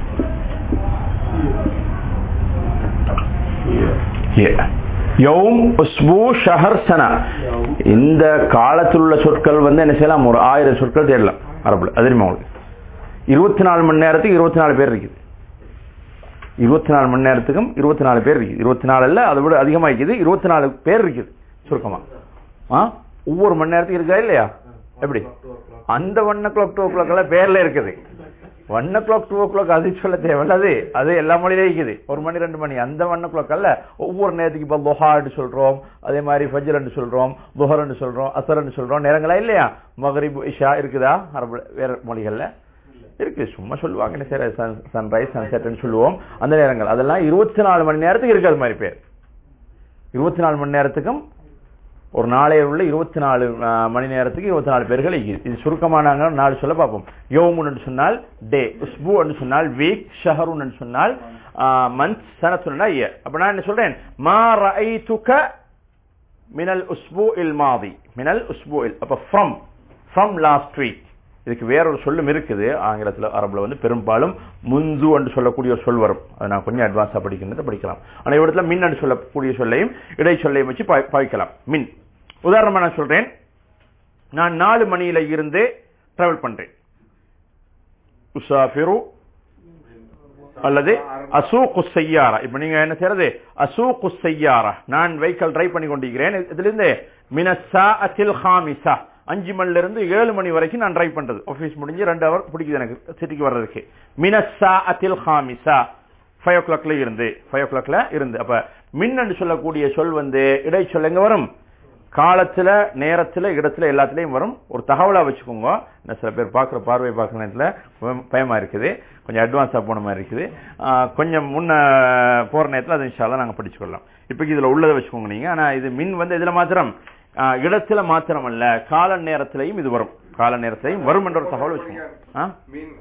யௌம் உஸ்பு ஷஹர் சனா இந்த காலத்தில் உள்ள சொற்கள் வந்து என்ன செய்யலாம் ஒரு ஆயிரம் சொற்கள் தேடலாம் அரபுல அது தெரியுமா உங்களுக்கு இருபத்தி நாலு மணி நேரத்துக்கு இருபத்தி நாலு பேர் இருக்குது இருபத்தி நாலு மணி நேரத்துக்கும் இருபத்தி நாலு பேர் இருக்குது இருபத்தி நாலு இல்ல அதை விட அதிகமா இருக்குது இருபத்தி நாலு பேர் இருக்குது சுருக்கமா ஆ ஒவ்வொரு மணி நேரத்துக்கு இருக்கா இல்லையா எப்படி அந்த one o'clock two o'clock எல்லாம் பேர்ல இருக்குது one o'clock two o'clock அது சொல்ல தேவையில்ல அது அது எல்லா மொழியிலே இருக்குது ஒரு மணி ரெண்டு மணி அந்த ஒன் ஓ கிளாக் அல்ல ஒவ்வொரு நேரத்துக்கு இப்போ லொஹான்னு சொல்றோம் அதே மாதிரி ஃபஜ்ரன்னு சொல்றோம் துஹரன்னு சொல்றோம் அசரன்னு சொல்றோம் நேரங்களா இல்லையா மகரிப் இஷா இருக்குதா அரபு வேற மொழிகள்ல இருக்கு சும்மா சொல்லுவாங்க என்ன சரி சன்ரைஸ் சன்செட்னு சொல்லுவோம் அந்த நேரங்கள் அதெல்லாம் இருபத்தி நாலு மணி நேரத்துக்கு இருக்கு அது மாதிரி பேர் இருபத்தி நாலு மணி நேரத்துக்கும் ஒரு நாளையில் உள்ள இருபத்தி நாலு மணி நேரத்துக்கு இருபத்தி நாலு பேர்கள் இருக்குது இது சுருக்கமா நாங்க நாலு சொல்ல பார்ப்போம் யோமுன்னு சொன்னால் டே உஸ்பு சொன்னால் வீக் ஷஹருன்னு சொன்னால் மந்த் சனத்துனா இயர் அப்ப நான் என்ன சொல்றேன் மா ரஐதுக மினல் உஸ்பு இல் மாதி மினல் உஸ்பு இல் அப்ப ஃப்ரம் ஃப்ரம் லாஸ்ட் வீக் இதுக்கு வேற ஒரு சொல்லும் இருக்குது ஆங்கிலத்தில் அரபுல வந்து பெரும்பாலும் முந்து என்று சொல்லக்கூடிய ஒரு சொல் வரும் அதை நான் கொஞ்சம் அட்வான்ஸா படிக்கிறது படிக்கலாம் ஆனா இடத்துல மின் என்று சொல்லக்கூடிய சொல்லையும் இடை சொல்லையும் வச்சு பாய்க்கலாம் மின் உதாரணமா நான் சொல்றேன் நான் நாலு மணியில இருந்து டிராவல் பண்றேன் உசாஃபிரு அல்லது அசூக்கு செய்யாரா இப்ப நீங்க என்ன செய்யறது அசூக்கு செய்யாரா நான் வெஹிக்கல் டிரைவ் பண்ணி கொண்டிருக்கிறேன் இதுல இருந்து மினசா அசில் ஹாமிசா அஞ்சு மணில இருந்து ஏழு மணி வரைக்கும் நான் டிரைவ் பண்றது ஆபீஸ் முடிஞ்சு ரெண்டு ஹவர் பிடிக்குது எனக்கு சிட்டிக்கு வர்றதுக்கு மினசா அத்தில் ஹாமிசா ஃபைவ் ஓ கிளாக்ல இருந்து ஃபைவ் ஓ கிளாக்ல இருந்து அப்ப மின்னு சொல்லக்கூடிய சொல் வந்து இடை சொல் எங்க வரும் காலத்துல நேரத்துல இடத்துல எல்லாத்துலயும் வரும் ஒரு தகவலா வச்சுக்கோங்க நான் சில பேர் பாக்குற பார்வை பாக்குற நேரத்துல பயமா இருக்குது கொஞ்சம் அட்வான்ஸா போன மாதிரி இருக்குது கொஞ்சம் முன்ன போற நேரத்துல அது இன்ஷால்லாம் நாங்க படிச்சுக்கொள்ளலாம் இப்ப இதுல உள்ளதை வச்சுக்கோங்க நீங்க ஆனா இது மின் வந்து இதுல மாத்திரம் இடத்துல மாத்திரம் அல்ல கால நேரத்திலையும் இது வரும் கால நேரத்திலையும் வரும் என்ற ஒரு தகவல் வச்சுக்கோங்க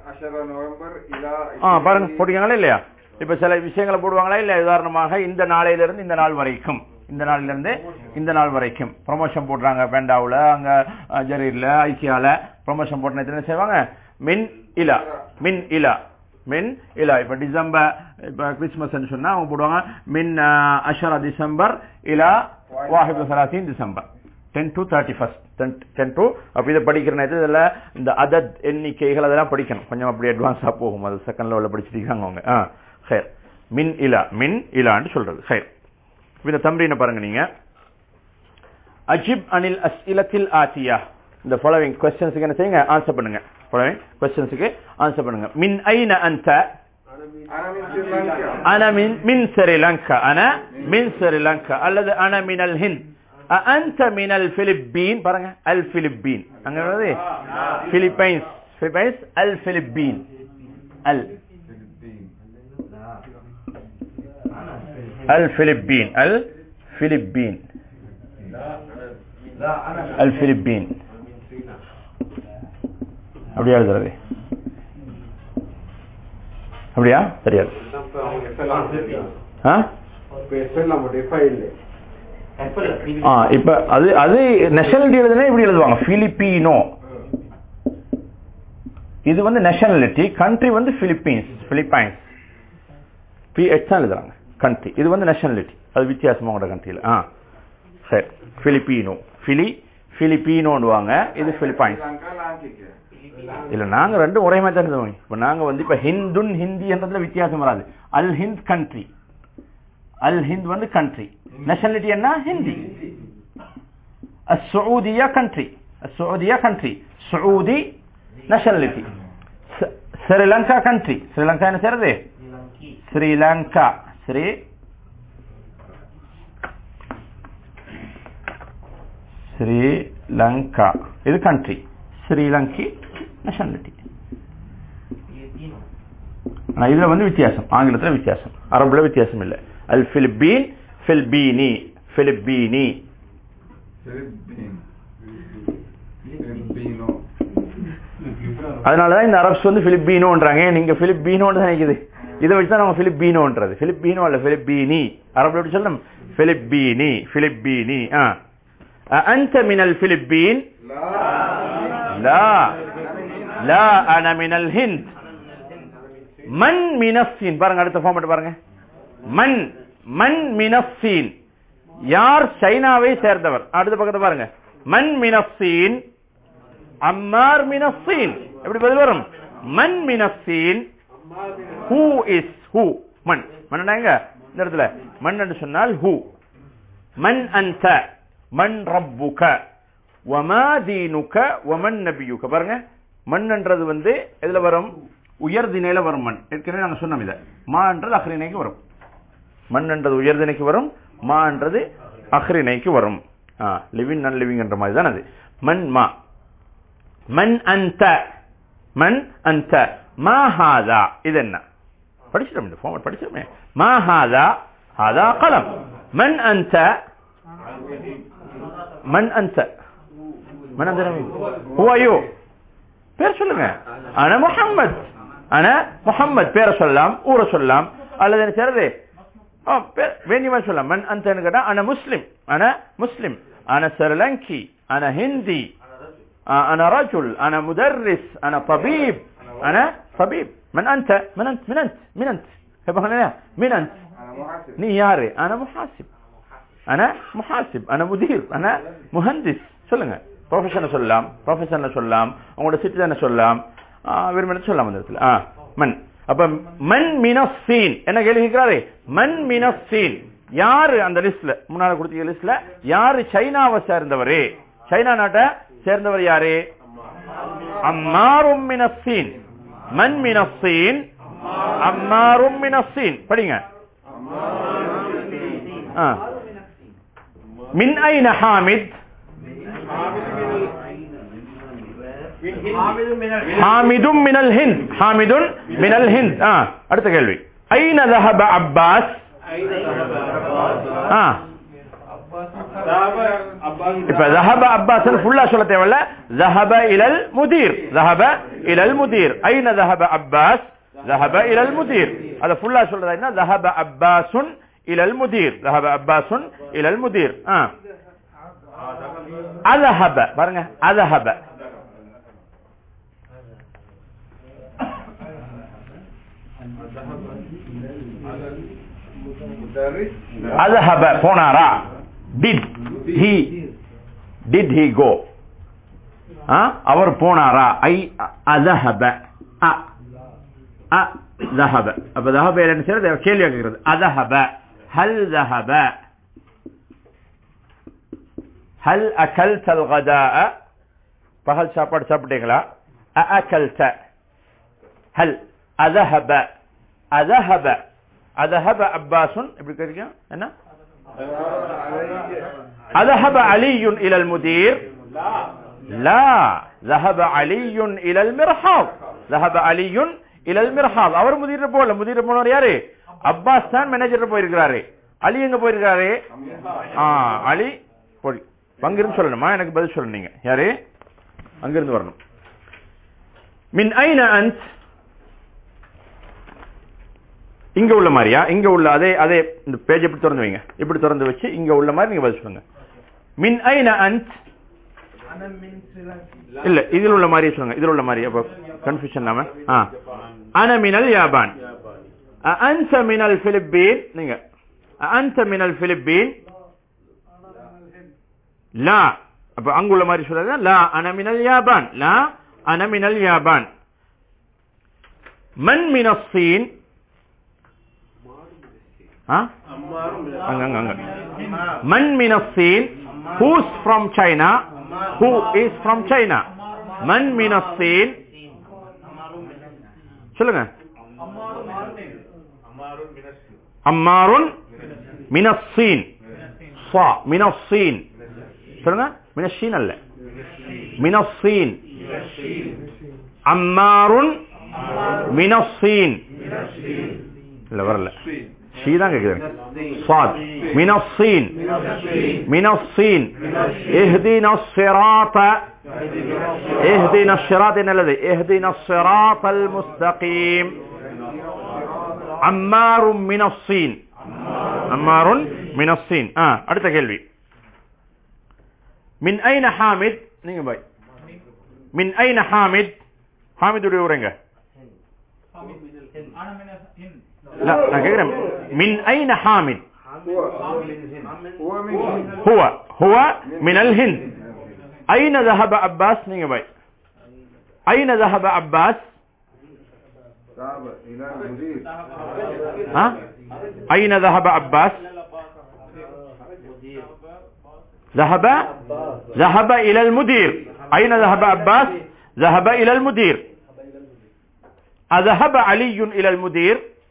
பாருங்க போட்டீங்களா இல்லையா இப்ப சில விஷயங்களை போடுவாங்களா இல்ல உதாரணமாக இந்த நாளையிலிருந்து இந்த நாள் வரைக்கும் இந்த நாள்ல இருந்து இந்த நாள் வரைக்கும் ப்ரொமோஷன் போடுறாங்க பேண்டாவுல அங்க ஜரீர்ல ஐக்கியால ப்ரொமோஷன் போட்ட என்ன செய்வாங்க மின் இலா மின் இலா மின் இலா இப்ப டிசம்பர் இப்ப கிறிஸ்துமஸ் சொன்னா அவங்க போடுவாங்க மின் அஷரா டிசம்பர் இலா வாஹிப் சலாசின் டிசம்பர் ten to thirty first ten to அப்ப இதை படிக்கிற நேரத்தில் இதுல இந்த அதத் எண்ணிக்கைகள் அதெல்லாம் படிக்கணும் கொஞ்சம் அப்படி அட்வான்ஸா போகும் அது செகண்ட் லெவலில் படிச்சுட்டு இருக்காங்க அவங்க ஹேர் மின் இலா மின் இலான்னு சொல்றது ஹேர் இந்த தம்ரீனை பாருங்க நீங்க அஜிப் அனில் அஸ்இலத்தில் ஆத்தியா இந்த ஃபாலோவிங் கொஸ்டின்ஸுக்கு என்ன செய்யுங்க ஆன்சர் பண்ணுங்க ஃபாலோவிங் கொஸ்டின்ஸுக்கு ஆன்சர் பண்ணுங்க மின் ஐன அந்த أنا من من سريلانكا أنا من سريلانكا அல்லது أنا من الهند أنت من الفلبين பாருங்க الفلبين அங்க என்னது பிலிப்பைன்ஸ் பிலிப்பைன்ஸ் الفلبين ال الفلبين الفلبين الفلبين அப்படியா எழுதுறது அப்படியா தெரியாது இப்ப அது அது நேஷனாலிட்டி எழுதுனா இப்படி எழுதுவாங்க பிலிப்பீனோ இது வந்து நேஷனாலிட்டி கண்ட்ரி வந்து பிலிப்பீன்ஸ் பிலிப்பைன்ஸ் பிஹெச் தான் எழுதுறாங்க கண்ட்ரி இது வந்து நேஷனாலிட்டி அது வித்தியாசமா உங்களோட கண்ட்ரியில் ஆ சரி பிலிப்பீனோ பிலி பிலிப்பீனோண்டுவாங்க இது பிலிப்பைன்ஸ் லங்கா லாங்கிக்க இல்ல நாங்க ரெண்டும் ஒரே மாதிரி தான் எழுதுவோம் இப்ப நாங்க வந்து இப்ப ஹிந்துன் ஹிந்தி என்றதுல வித்தியாசம் வராது அல் ஹிந்த் கண்ட்ரி அல் ஹிந்த் வந்து கண்ட்ரி நேஷனாலிட்டி என்ன Hindi السعودية country السعودية country سعودي nationality س- Sri Lanka country Sri Lanka என்ன செய்யறது ஸ்ரீலங்கா ஸ்ரீ ஸ்ரீலங்கா இது country ஸ்ரீலங்கி nationality ஆனா இதுல வந்து வித்தியாசம் ஆங்கிலத்துல வித்தியாசம் அரபுல வித்தியாசம் இல்ல அல் பிலிப்பீன் பிலிப்பீனி பிலிப்பீனி பிலிப்பீன் பிலிப்பீனோ அதனாலதான் இந்த அரப்ஸ் வந்து பிலிப்பீனோன்றாங்க ஏன் நீங்க பிலிப்பீனோன்னு தான் நினைக்குது இதை வச்சு தான் நம்ம பிலிப்பீனோன்றது பிலிப்பீனோ அல்ல பிலிப்பீனி அரபுல எப்படி சொல்லணும் பிலிப்பீனி பிலிப்பீனி ஆ أنت من الفلبين لا لا أنا من الهند மண் மினஸ்ஸீன் பாருங்க அடுத்த ஃபார்மட் பாருங்க மண் மண் மினஸ்ஸீன் யார் சைனாவை சேர்ந்தவர் அடுத்த பக்கத்தை பாருங்க மண் மினஸ்ஸீன் அம்மார் மினஸ்ஸீன் எப்படி பதில் வரும் மண் மினஸ்ஸீன் ஹூ இஸ் ஹூ மண் மண்ணாங்க இந்த இடத்துல மண் என்று சொன்னால் ஹூ மண் அன்த மண் ரப்புக வமா தீனுக வமன் நபியுக பாருங்க மண்ன்றது வந்து எதுல வரும் உயர் திணையில வரும் மண் ஏற்கனவே நாங்க சொன்னோம் இத மான்றது அஹ்ரிணைக்கு வரும் மண்ன்றது உயர் திணைக்கு வரும் மான்றது அஹ்ரிணைக்கு வரும் லிவிங் நான் லிவிங் என்ற மாதிரி தான் அது மண் மா மண் அந்த மண் அந்த மா ஹாதா இது என்ன படிச்சிட்டோம் இந்த ஃபார்மட் படிச்சிட்டோமே மா ஹாதா ஹாதா கலம் மண் அந்த மண் அந்த மண் அந்த ஹூ ஆர் யூ பேர் சொல்லுங்க அன முஹம்மத் அன முஹம்மத் பேரை சொல்லலாம் ஊரை சொல்லலாம் அல்லது என்ன செய்யறது ஆ, பேர் வேண்டியமா சொல்லலாம் மண் அந்த கேட்டா அன முஸ்லிம் அன முஸ்லிம் அன ஸ்ரீலங்கி அன ஹிந்தி آه، أنا رجل أنا مدرس أنا طبيب أنا طبيب من أنت من أنت من أنت من أنت يبقى هنا من أنت انا محاسب نياري أنا محاسب أنا محاسب أنا مدير أنا مهندس சொல்லுங்க ப்ரொஃபஷனை சொல்லலாம் ப்ரொஃபஷனை சொல்லலாம் உங்களோட சிட்டிசனை சொல்லலாம் விரும்பின சொல்லலாம் அந்த இடத்துல ஆ மண் அப்ப மண் மினஸ்ஸீன் என்ன கேள்வி கேட்கிறாரு மண் மினஸ்ஸீன் யாரு அந்த லிஸ்ட்ல முன்னால கொடுத்த லிஸ்ட்ல யாரு சைனாவை சேர்ந்தவரு சைனா நாட்டை சேர்ந்தவர் யாரு அம்மாரும் மினஸ்ஸீன் மண் மினஸ்ஸீன் அம்மாரும் மினஸ்ஸீன் படிங்க ஆ. மின் ஐன ஹாமித் ஹாமிதும் மினல் ஹிந்த் ஹாமிதுன் மினல் ஹிந்த் ஆ, அடுத்த கேள்வி ஐன ذهب அப்பாஸ் ஆ இப்ப ذهب அப்பாஸ் ஃபுல்லா சொல்ல தேவையில்ல ذهب الى المدير ذهب الى المدير اين ذهب عباس ذهب الى المدير هذا ஃபுல்லா சொல்றதா என்ன ذهب عباس الى المدير ذهب عباس الى المدير ஆ اذهب பாருங்க اذهب مدرس اذهب போனாரா did he did he go ஆ? அவர் போனாரா ஐ அذهب அ அ ذهب அப்ப ذهب என்ன செய்யறது கேள்வி கேட்கிறது அذهب هل ذهب هل اكلت الغداء பகல் சாப்பாடு சாப்பிட்டீங்களா أأكلت هل أذهب أذهب أذهب عباس எப்படி கேட்டீங்க என்ன أذهب علي إلى المدير لا ذهب علي إلى المرحاض ذهب علي إلى المرحاض அவர் முதிர் போல முதிர் போனவர் யாரு அப்பாஸ் தான் மேனேஜர் போயிருக்கிறாரு அலி எங்க போயிருக்காரு ஆ அலி போய் அங்கிருந்து சொல்லணுமா எனக்கு பதில் சொல்லணும் நீங்க யாரு அங்கிருந்து வரணும் மின் ஐன அன்ட் இங்க உள்ள மாதிரியா இங்க உள்ள அதே அதே இந்த பேஜ் எப்படி திறந்து வைங்க இப்படி திறந்து வச்சு இங்க உள்ள மாதிரி நீங்க பதில் சொல்லுங்க மின் ஐன அன்ட் இல்ல இதில் உள்ள மாதிரியே சொல்லுங்க இதில் உள்ள மாதிரி அப்ப கன்ஃபியூஷன் இல்லாம ஆ அன மினல் யாபான் அன்ச மினல் பிலிப்பீன் நீங்க அன்ச மினல் பிலிப்பீன் லா அப்ப அங்குள்ள மாதிரி சொல்றது லா அனமினல் யாபான் லா அனமினல் யாபான் மன் மினஸ்ஸீன் ஆ அங்க அங்க அங்க மன் மினஸ்ஸீன் who's from China who is from China மன் மினஸ்ஸீன் சொல்லுங்க அம்மாருன் மினஸ்ஸீன் சா மினஸ்ஸீன் சொல்லுங்க மினஸ்ஸீன் அல்ல மினஸ்ஸீன் அம்மாருன் மினஸ்ஸீன் இல்ல வரல ஷீ தான் கேக்குது صاد من الصين من الصين اهدنا الصراط اهدنا الصراط إن الذي اهدنا الصراط المستقيم عمار من الصين عمار من الصين اه அடுத்த கேள்வி من اين حامد நீங்க பாய் من اين حامد حامد உடைய ஊரங்க انا من الهند لا நான் கேக்குறேன் من اين حامد هو هو من هند. هو هو من الهند أين ذهب عباس نيجي باي أين ذهب عباس ذهب إلى المدير ها أين ذهب عباس ذهب ذهب إلى المدير أين ذهب عباس ذهب إلى المدير أذهب علي إلى المدير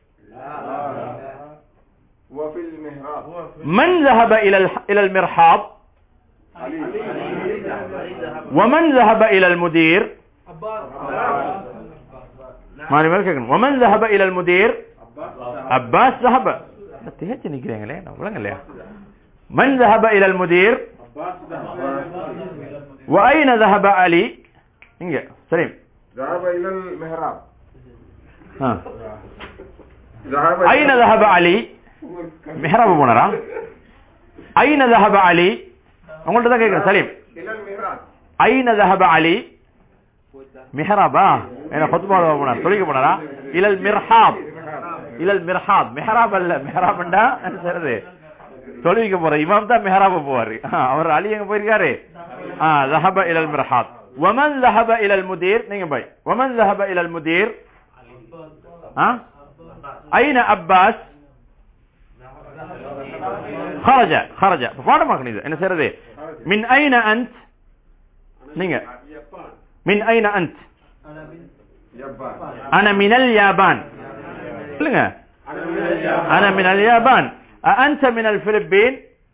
وفي المهراب من ذهب إلى الح- إلى المرحاض علي ومن ذهب إلى المدير மாறி மேல கேட்கணும் ومن ذهب إلى المدير عباس ذهب தேய்ச்சி நிக்கிறீங்களே நான் விளங்கலையா من ذهب إلى المدير وأين ذهب علي இங்க சரி ذهب إلى المهراب ஆ. ذهب أين ذهب علي மெஹராபு போனாரா أين ذهب علي உங்கள்ட்ட தான் கேட்கிறேன் சலீம் إلى المهراب أين ذهب علي மிஹராபா என்ன கொத்துபாடு போனார் தொழிக்க போனாரா இலல் மிர்ஹாப் இலல் மிர்ஹாப் மிஹராப் அல்ல மிஹராப்ண்டா என்ன செய்யறது தொழுவிக்க போற இமாம் தான் மிஹராப போவாரு ஆ, அவர் அலி எங்க போயிருக்காரு ஆ ذهب الى المرحاض ومن ذهب الى المدير நீங்க போய் ومن ذهب الى المدير ها اين عباس خرج خرج பாடமாக்கணும் இது என்ன செய்யறது من اين انت நீங்க من اين انت يابان انا من اليابان சொல்லுங்க انا من اليابان انت من الفلبين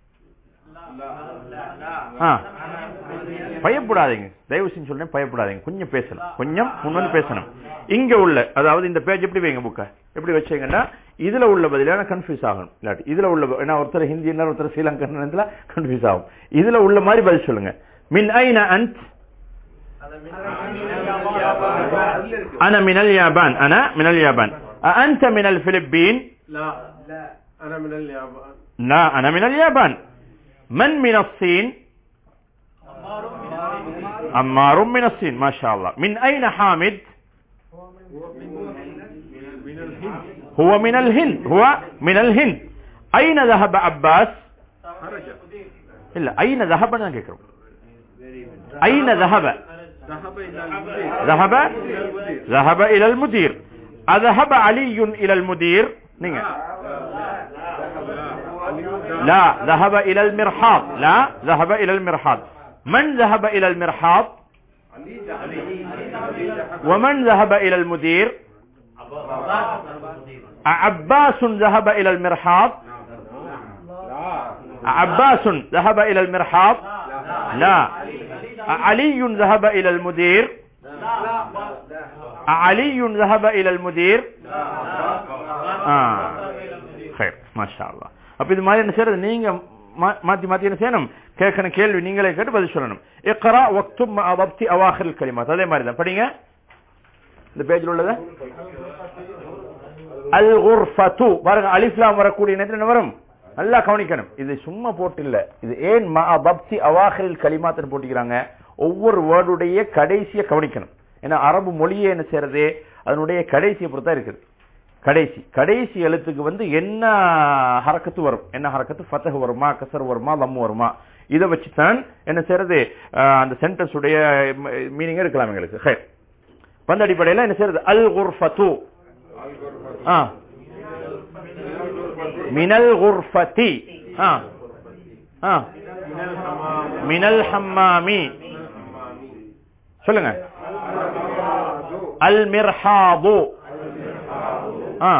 ஆ. பயப்படாதீங்க தயவு செஞ்சு சொல்றேன் பயப்படாதீங்க கொஞ்சம் பேசணும் கொஞ்சம் முன் வந்து பேசணும் இங்க உள்ள அதாவது இந்த பேஜ் எப்படி வைங்க புக்க எப்படி வச்சீங்கன்னா இதுல உள்ள பதிலான கன்ஃபியூஸ் ஆகணும் இல்லாட்டி இதுல உள்ள ஏன்னா ஒருத்தர் ஹிந்தி என்ன ஒருத்தர் ஸ்ரீலங்கன் கன்ஃபியூஸ் ஆகும் இதுல உள்ள மாதிரி பதில் சொல்லுங்க மின் ஐன அன்ட் انا من اليابان انا من اليابان انت من الفلبين لا لا أنا من اليابان لا انا من اليابان من من الصين عمار من الصين ما شاء الله من اين حامد هو من الهند هو من الهند اين ذهب عباس الا اين ذهب انا கேக்குறோம் اين ذهب ذهب إلى المدير ذهب ذهب الى المدير اذهب علي الى المدير நீங்க لا ذهب الى المرحاض لا ذهب الى المرحاض من ذهب الى المرحاض ومن ذهب الى المدير عباس ذهب الى المرحاض عباس ذهب الى المرحاض لا علي ذهب الى المدير علي ذهب الى المدير آه. خير ما شاء الله அப்ப இது மாதிரி என்ன செய்யறது நீங்க மா- மாத்தி மாத்தி என்ன செய்யணும் கேட்கணும் கேள்வி நீங்களே கேட்டு பதில் சொல்லணும் இக்ரா வக்தும் அதப்தி அவாஹில் கலிமாத் அதே மாதிரி தான் படிங்க இந்த பேஜில் உள்ளத அல் குர்ஃபத்து பாருங்க அலிஃப்லாம் வரக்கூடிய நேரத்தில் என்ன வரும் நல்லா கவனிக்கணும் இது சும்மா போட்டு இல்ல இது ஏன் மா பப்தி அவாஹில் கலிமாத்துன்னு போட்டிக்கிறாங்க ஒவ்வொரு வேர்டுடைய கடைசியை கவனிக்கணும் ஏன்னா அரபு மொழியே என்ன செய்யறது அதனுடைய கடைசியை பொறுத்தா இருக்குது கடைசி கடைசி எழுத்துக்கு வந்து என்ன ஹரக்கத்து வரும் என்ன ஹரக்கத்து ஃபத்தஹ் வருமா கசர் வருமா லம் வருமா இதை வச்சு தான் என்ன செய்யறது அஹ், அந்த சென்டென்ஸ் உடைய மீனிங் இருக்கலாம் எங்களுக்கு ஹே. பந்த அடிப்படையில் என்ன செய்யறது அல் குர்ஃபத்து ஆ மினல் குர்ஃபதி ஆ ஆ மினல் ஹம்மாமி சொல்லுங்க அல் மிர்ஹாது ஆ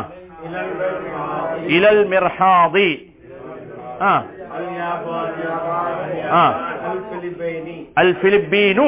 இலல் மிர்ஹாதி ஆ ஆ الفلبيني அல் பிலிப்பீனு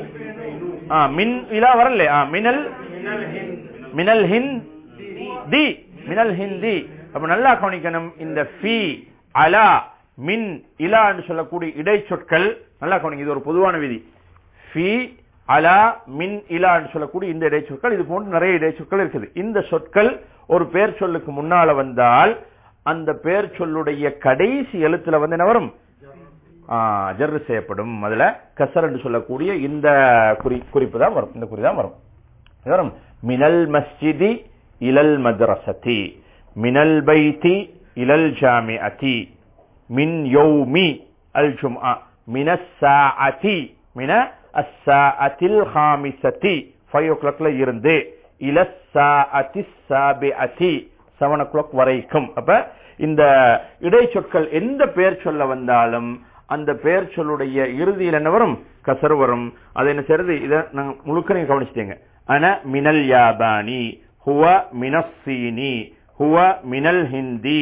ஆ மின் இலா வரல ஆ மினல் மினல் ஹிந்த் தி மினல் ஹிந்தி அப்ப நல்லா கவனிக்கணும் இந்த ஃபி அலா மின் இலா என்று சொல்லக்கூடிய இடைச்சொற்கள் நல்லா கவனிங்க இது ஒரு பொதுவான விதி ஃபி அலா மின் இலா என்று சொல்லக்கூடிய இந்த இடைச்சொற்கள் இது போன்று நிறைய இடைச்சொற்கள் இருக்குது இந்த சொற்கள் ஒரு பெயர் சொல்லுக்கு முன்னால வந்தால் அந்த பெயர் சொல்லுடைய கடைசி எழுத்துல வந்து என்ன வரும் ஜர்ரு செய்யப்படும் அதுல கசர் என்று சொல்லக்கூடிய இந்த குறி குறிப்பு தான் வரும் இந்த குறி தான் வரும் இது வரும் மினல் மஸ்ஜிதி இலல் மദ്രസதி மினல் பைத்தி இலல் ஜாமிஅதி மின் யௌமி அல் ஜும்ஆ மினஸ் சாஅதி மின அஸ்ஸாஅத்தில் ஹாமிசதி 5 ஓ கிளாக்ல இருந்து இலஸ் சாஅத்தி சாபிஅதி 7 ஓ கிளாக் வரைக்கும் அப்ப இந்த இடைச்சொற்கள் எந்த பெயர் சொல்ல வந்தாலும் அந்த பெயர் சொல்லுடைய இறுதியில் என்ன வரும் கசர் வரும் அது என்ன செய்யறது இதை நாங்க முழுக்க நீங்க கவனிச்சிட்டீங்க அன மினல் யாபானி ஹுவ மினஸ்ஸீனி ஹுவ மினல் ஹிந்தி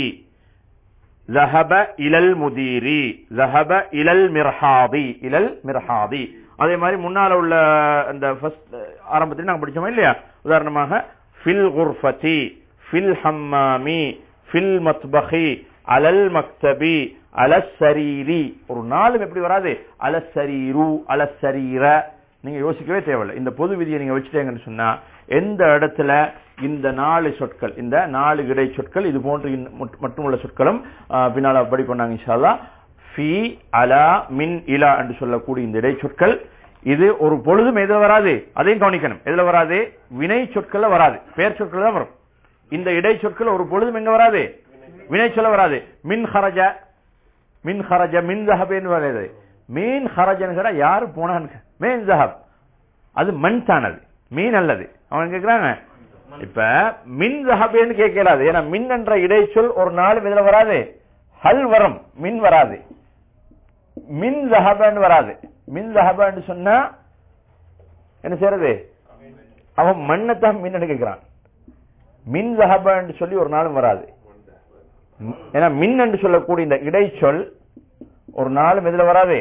ذهب الى المدير ذهب الى المرحاض الى المرحاض அதே மாதிரி முன்னால உள்ள அந்த ஃபர்ஸ்ட் ஆரம்பத்தில் நாங்க படிச்சோமா இல்லையா உதாரணமாக ஃபில் குர்ஃபதி ஃபில் ஹம்மாமி ஃபில் மத்பஹி அலல் மக்தபி அலசரீரி ஒரு நாளும் எப்படி வராது அலசரீரு அலசரீர நீங்க யோசிக்கவே தேவையில்லை இந்த பொது விதியை நீங்க வச்சுட்டீங்கன்னு சொன்னா எந்த இடத்துல இந்த நாலு சொற்கள் இந்த நாலு இடை சொற்கள் இது போன்று இன்ன- மட்- மட்டுமுள்ள சொற்களும் ஆ, பின்னால படிப்போம் நாங்க இன்ஷால்லா ஃபி அலா மின் இலா என்று சொல்லக்கூடிய இந்த இடை சொற்கள் இது ஒரு பொழுதும் எதுல வராது அதையும் கவனிக்கணும் எதுல வராது வினை சொற்கள்ல வராது பெயர் சொற்கள் தான் வரும் இந்த இடை சொற்கள் ஒரு பொழுதும் எங்க வராது வினை சொல்ல வராது மின் ஹரஜ மின் ஹரஜ மின் ஜஹபேன்னு வருது மீன் ஹரஜன்னு யாரு போனான்னு மீன் ஜஹப் அது மண் தானது மீன் அல்லது அவன் கேக்குறாங்க இப்ப மின் ஜஹபேன்னு கேட்கலாது ஏன்னா மின் என்ற இடைச்சொல் ஒரு நாள் இதுல வராது ஹல் வரும் மின் வராது மின் ஜஹபன்னு வராது மின் ஜஹபன்னு சொன்னா என்ன செய்யறது அவன் மண்ணைத்தான் மின்னு கேட்கிறான் மின் ஜஹபன்னு சொல்லி ஒரு நாளும் வராது ம், ஏன்னா மின் என்று சொல்லக்கூடிய இந்த இடைச்சொல் ஒரு நாளும் எதுல வராது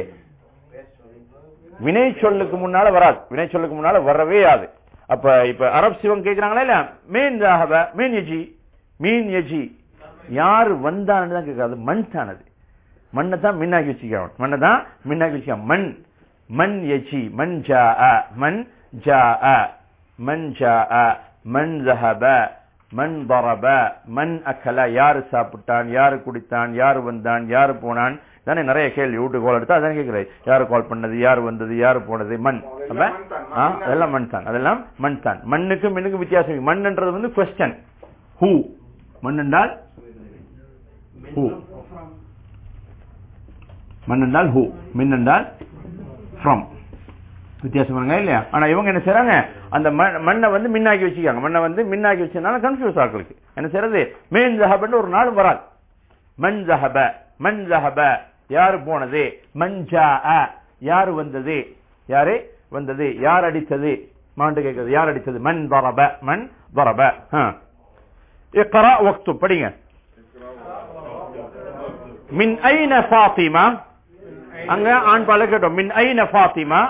வினை சொல்லுக்கு முன்னால வராது வினை சொல்லுக்கு முன்னால வரவே ஆது அப்ப இப்ப அரப் சிவம் கேக்குறாங்களா இல்ல மீன் ஜாஹப மீன் யஜி மீன் யஜி யாரு வந்தான்னு தான் கேட்காது மண் தானது மண்ணை தான் மின்னாக்கி வச்சுக்கிறான் மண்ணை தான் மின்னாக்கி வச்சுக்கான் மண் மண் யஜி மண் ஜா மண் ஜா மண் ஜா மண் ஜஹப மண் பரப மண் அக்கல யாரு சாப்பிட்டான் யாரு குடித்தான் யாரு வந்தான் யாரு போனான் தானே நிறைய கேள்வி வீட்டு கோல் எடுத்தா அதான் கேட்கிறேன் யாரு கால் பண்ணது யாரு வந்தது யாரு போனது மண் அப்ப ஆ, அதெல்லாம் மண் தான் அதெல்லாம் மண் தான் மண்ணுக்கும் மின்னுக்கும் வித்தியாசம் இருக்கு. மண்ன்றது வந்து கொஸ்டன் ஹூ மண் என்றால் ஹூ மண் என்றால் ஹூ மின் என்றால் ஃப்ரம் வித்தியாசம் பாருங்க இல்லையா ஆனா இவங்க என்ன செய்றாங்க அந்த மண்- மண்ணை வந்து மின்னாக்கி வச்சுக்காங்க மண்ணை வந்து மின்னாக்கி வச்சதுனால கன்ஃபியூஸ் ஆக்களுக்கு என்ன செய்யறது மீன் ஜஹபன்னு ஒரு நாள் வராது மண் ஜஹப மண் ஜஹப யாரு போனது மண் ஜா யாரு வந்தது யாரு வந்தது யார் அடித்தது மாண்டு கேட்கிறது யார் அடித்தது மண் தரப மண் தரப இக்ரா வக்து படிங்க மின் ஐன ஃபாத்திமா அங்க ஆண் பால கேட்டோம் மின் ஐன ஃபாத்திமா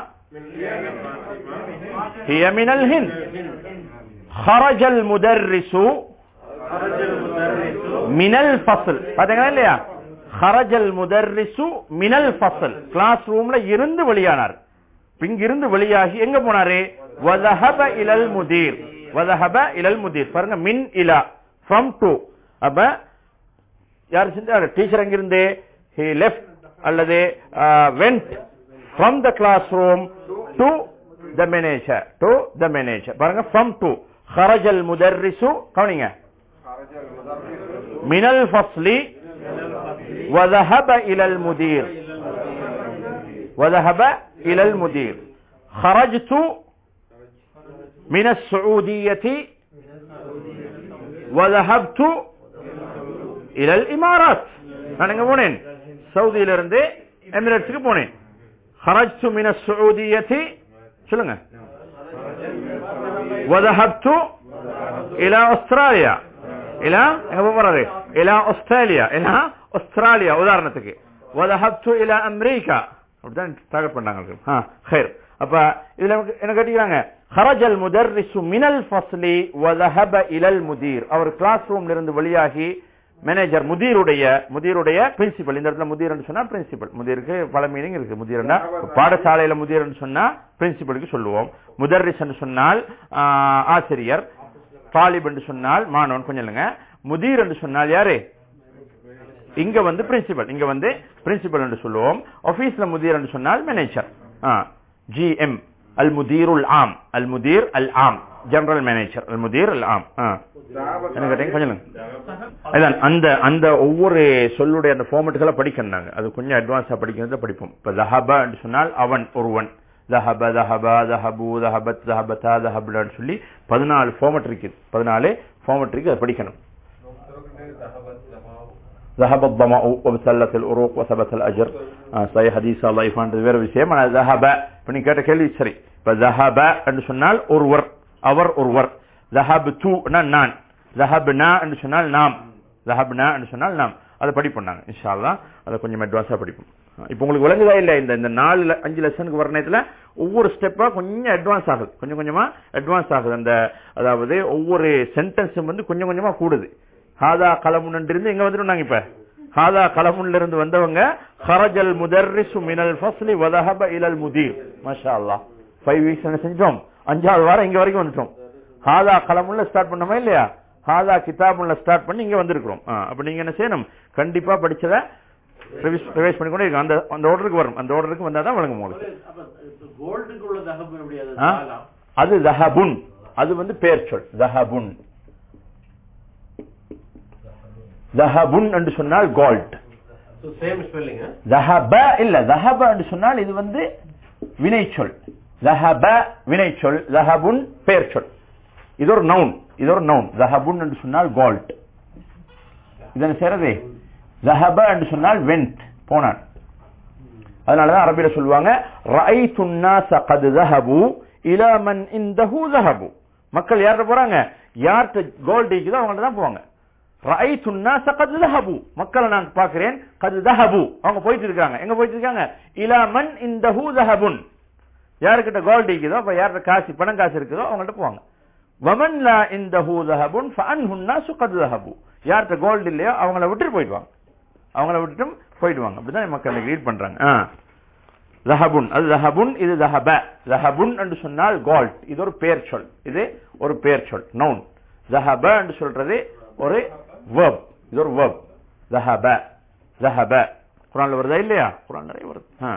هي من الهند خرج المدرس من الفصل பாத்தீங்களா இல்லையா خرج المدرس من الفصل கிளாஸ் ரூம்ல இருந்து வெளியானார் இங்கிருந்து வெளியாகி எங்க போனாரு وذهب الى المدير وذهب الى المدير பாருங்க மின் இலா from to அப்ப யார் செஞ்சாரு டீச்சர் எங்கிருந்து he left அல்லது went from the classroom to the manager to the manager பாருங்க from to خرج المدرس கவனிங்க من الفصل وذهب إلى المدير وذهب إلى المدير خرجت من السعودية وذهبت إلى الإمارات நான் எங்க போனேன் சவுதியில இருந்து எமிரேட்ஸுக்கு போனேன் خرجت من السعودية சொல்லுங்க وذهبت إلى أستراليا إلى எங்க போறாரு إلى أستراليا إلى أستراليا உதாரணத்துக்கு وذهبت إلى أمريكا அப்படிதான் டார்கெட் பண்ணாங்க ஆ خير அப்ப இதுல நமக்கு என்ன கேட்டீங்க خرج المدرس من الفصل وذهب إلى المدير அவர் கிளாஸ் ரூம்ல இருந்து வெளியாகி மேனேஜர் முதிருடைய முதிருடைய பிரின்சிபல் இந்த இடத்துல முதிர்னு சொன்னா பிரின்சிபல் முதிருக்கு பல மீனிங் இருக்கு முதிர்னா பாடசாலையில முதிர்னு சொன்னா பிரின்சிபலுக்கு சொல்லுவோம் முதர்ரிஸ் என்று சொன்னால் ஆ, ஆசிரியர் தாலிப் என்று சொன்னால் மாணவன் கொஞ்சம் இல்லைங்க முதிர் என்று சொன்னால் யாரு இங்க வந்து பிரின்சிபல் இங்க வந்து பிரின்சிபல் என்று சொல்லுவோம் ஆபீஸ்ல முதிர் என்று சொன்னால் மேனேஜர் ஜிஎம் அல் முதீருல் ஆம் அல் முதீர் அல் ஆம் ஜெனரல் மேனேஜர் அல் முதீர் அல் ஆம் ஆ. என்ன கேட்டீங்க கொஞ்சம் இல்லைங்க. அதான் அந்த அந்த ஒவ்வொரு சொல்லுடைய அந்த ஃபார்மேட்டுகளை படிக்கணும் நாங்க அது கொஞ்சம் அட்வான்ஸா படிக்கிறத படிப்போம் இப்ப தஹபா என்று சொன்னால் அவன் ஒருவன் தஹப தஹபா தஹபு தஹபத் தஹபதா தஹபுன்னு சொல்லி பதினாலு ஃபார்மேட் இருக்குது பதினாலு ஃபார்மேட் இருக்கு அதை படிக்கணும் ذهب الظمأ وابتلت الأروق وثبت الأجر ஆஹ் صحيح حديث ضعيف ஆனது வேற விஷயம் ஆனால் ذهب இப்ப நீ கேட்ட கேள்வி சரி இப்ப ذهب என்று சொன்னால் ஒருவர் அவர் ஒருவர் ذهبت னா நான் ذهبنا என்று சொன்னால் நாம் ذهبنا என்று சொன்னால் நாம் அதை படிப்போம் நாங்க இன்ஷா அல்லாஹ் அதை கொஞ்சம் அட்வான்ஸா படிப்போம் இப்போ உங்களுக்கு விளங்குதா இல்ல இந்த இந்த நாலு ல- அஞ்சு லெசனுக்கு வர நேரத்துல ஒவ்வொரு ஸ்டெப்பா கொஞ்சம் அட்வான்ஸ் ஆகுது கொஞ்சம் கொஞ்சமா அட்வான்ஸ் ஆகுது அந்த அதாவது ஒவ்வொரு சென்டென்ஸும் வந்து கொஞ்சம் கொஞ்சமா கூடுது ஹாதா கலமுன் இருந்து எங்க வந்துட்டோம் நாங்க இப்ப ஹாதா கலமுன்ல இருந்து வந்தவங்க ஹரஜல் முதர்ரிசு மினல் ஃபஸ்லி வதஹப இலல் முதீர் மாஷா அல்லாஹ் ஃபைவ் வீக்ஸ் என்ன செஞ்சோம் அஞ்சாவது வாரம் இங்க வரைக்கும் வந்துட்டோம் ஹாதா கலமுன்ல ஸ்டார்ட் பண்ணோமா இல்லையா ஹாதா கிதாபுல்ல ஸ்டார்ட் பண்ணி இங்க வந்திருக்கிறோம் ஆ, அப்ப நீங்க என்ன செய்யணும் கண்டிப்பா படிச்சத ரிவைஸ் பண்ணி கொண்டே இருக்கும் அந்த அந்த ஆர்டருக்கு வரும் அந்த ஆர்டருக்கு வந்தா தான் வழங்கும் உங்களுக்கு கோல்டுக்கு உள்ள தகப்பு எப்படி அது ஆ? ஆகலாம்? அது தஹபுன் அது வந்து பெயர் சொல் தஹபுன் தஹபுன் என்று சொன்னால் கோல்ட் So, same spelling, ஆ? தஹப இல்ல தஹப என்று சொன்னால் இது வந்து வினைச்சொல் தஹப வினைச்சொல் தஹபுன் பெயர் சொல் இது ஒரு நவுன் இது ஒரு நவுன் தஹபுன் என்று சொன்னால் கோல்ட் இதனை சேரதே தஹப என்று சொன்னால் வெண்ட் போனான் அதனாலதான் அரபியில சொல்லுவாங்க ரஐத்து الناس قد ذهبوا الى من عنده ذهبوا மக்கள் யார்ட்ட போறாங்க யார்ட்ட கோல்ட் இருக்குதோ அவங்கள்ட்ட தான் போவாங்க ரஐத்து الناس قد ذهبوا மக்களை நான் பார்க்கிறேன் قد ذهبوا அவங்க போயிட்டு இருக்காங்க எங்க போயிட்டு இருக்காங்க الى من عنده ذهب யார்கிட்ட கோல்ட் இருக்குதோ அப்ப யார்கிட்ட காசு பணம் காசு இருக்குதோ அவங்கள்ட்ட போவாங்க வமன் லா இந்தஹு ذهب فعنه الناس قد ذهبوا யார்கிட்ட கோல்ட் இல்லையோ அவங்கள விட்டுட்டு போயிடுவாங்க அவங்கள விட்டுட்டும் போயிடுவாங்க அப்படிதான் மக்கள் ரீட் பண்றாங்க ஆ. ஜஹபுன் அது ஜஹபுன் இது ஜஹப ஜஹபுன் என்று சொன்னால் கோல்ட் இது ஒரு பெயர் சொல் இது ஒரு பெயர் சொல் நவுன் ஜஹப என்று சொல்றது ஒரு verb இது ஒரு verb ஜஹப ஜஹப குரான்ல வருதா இல்லையா குரான் நிறைய வருது ஆ.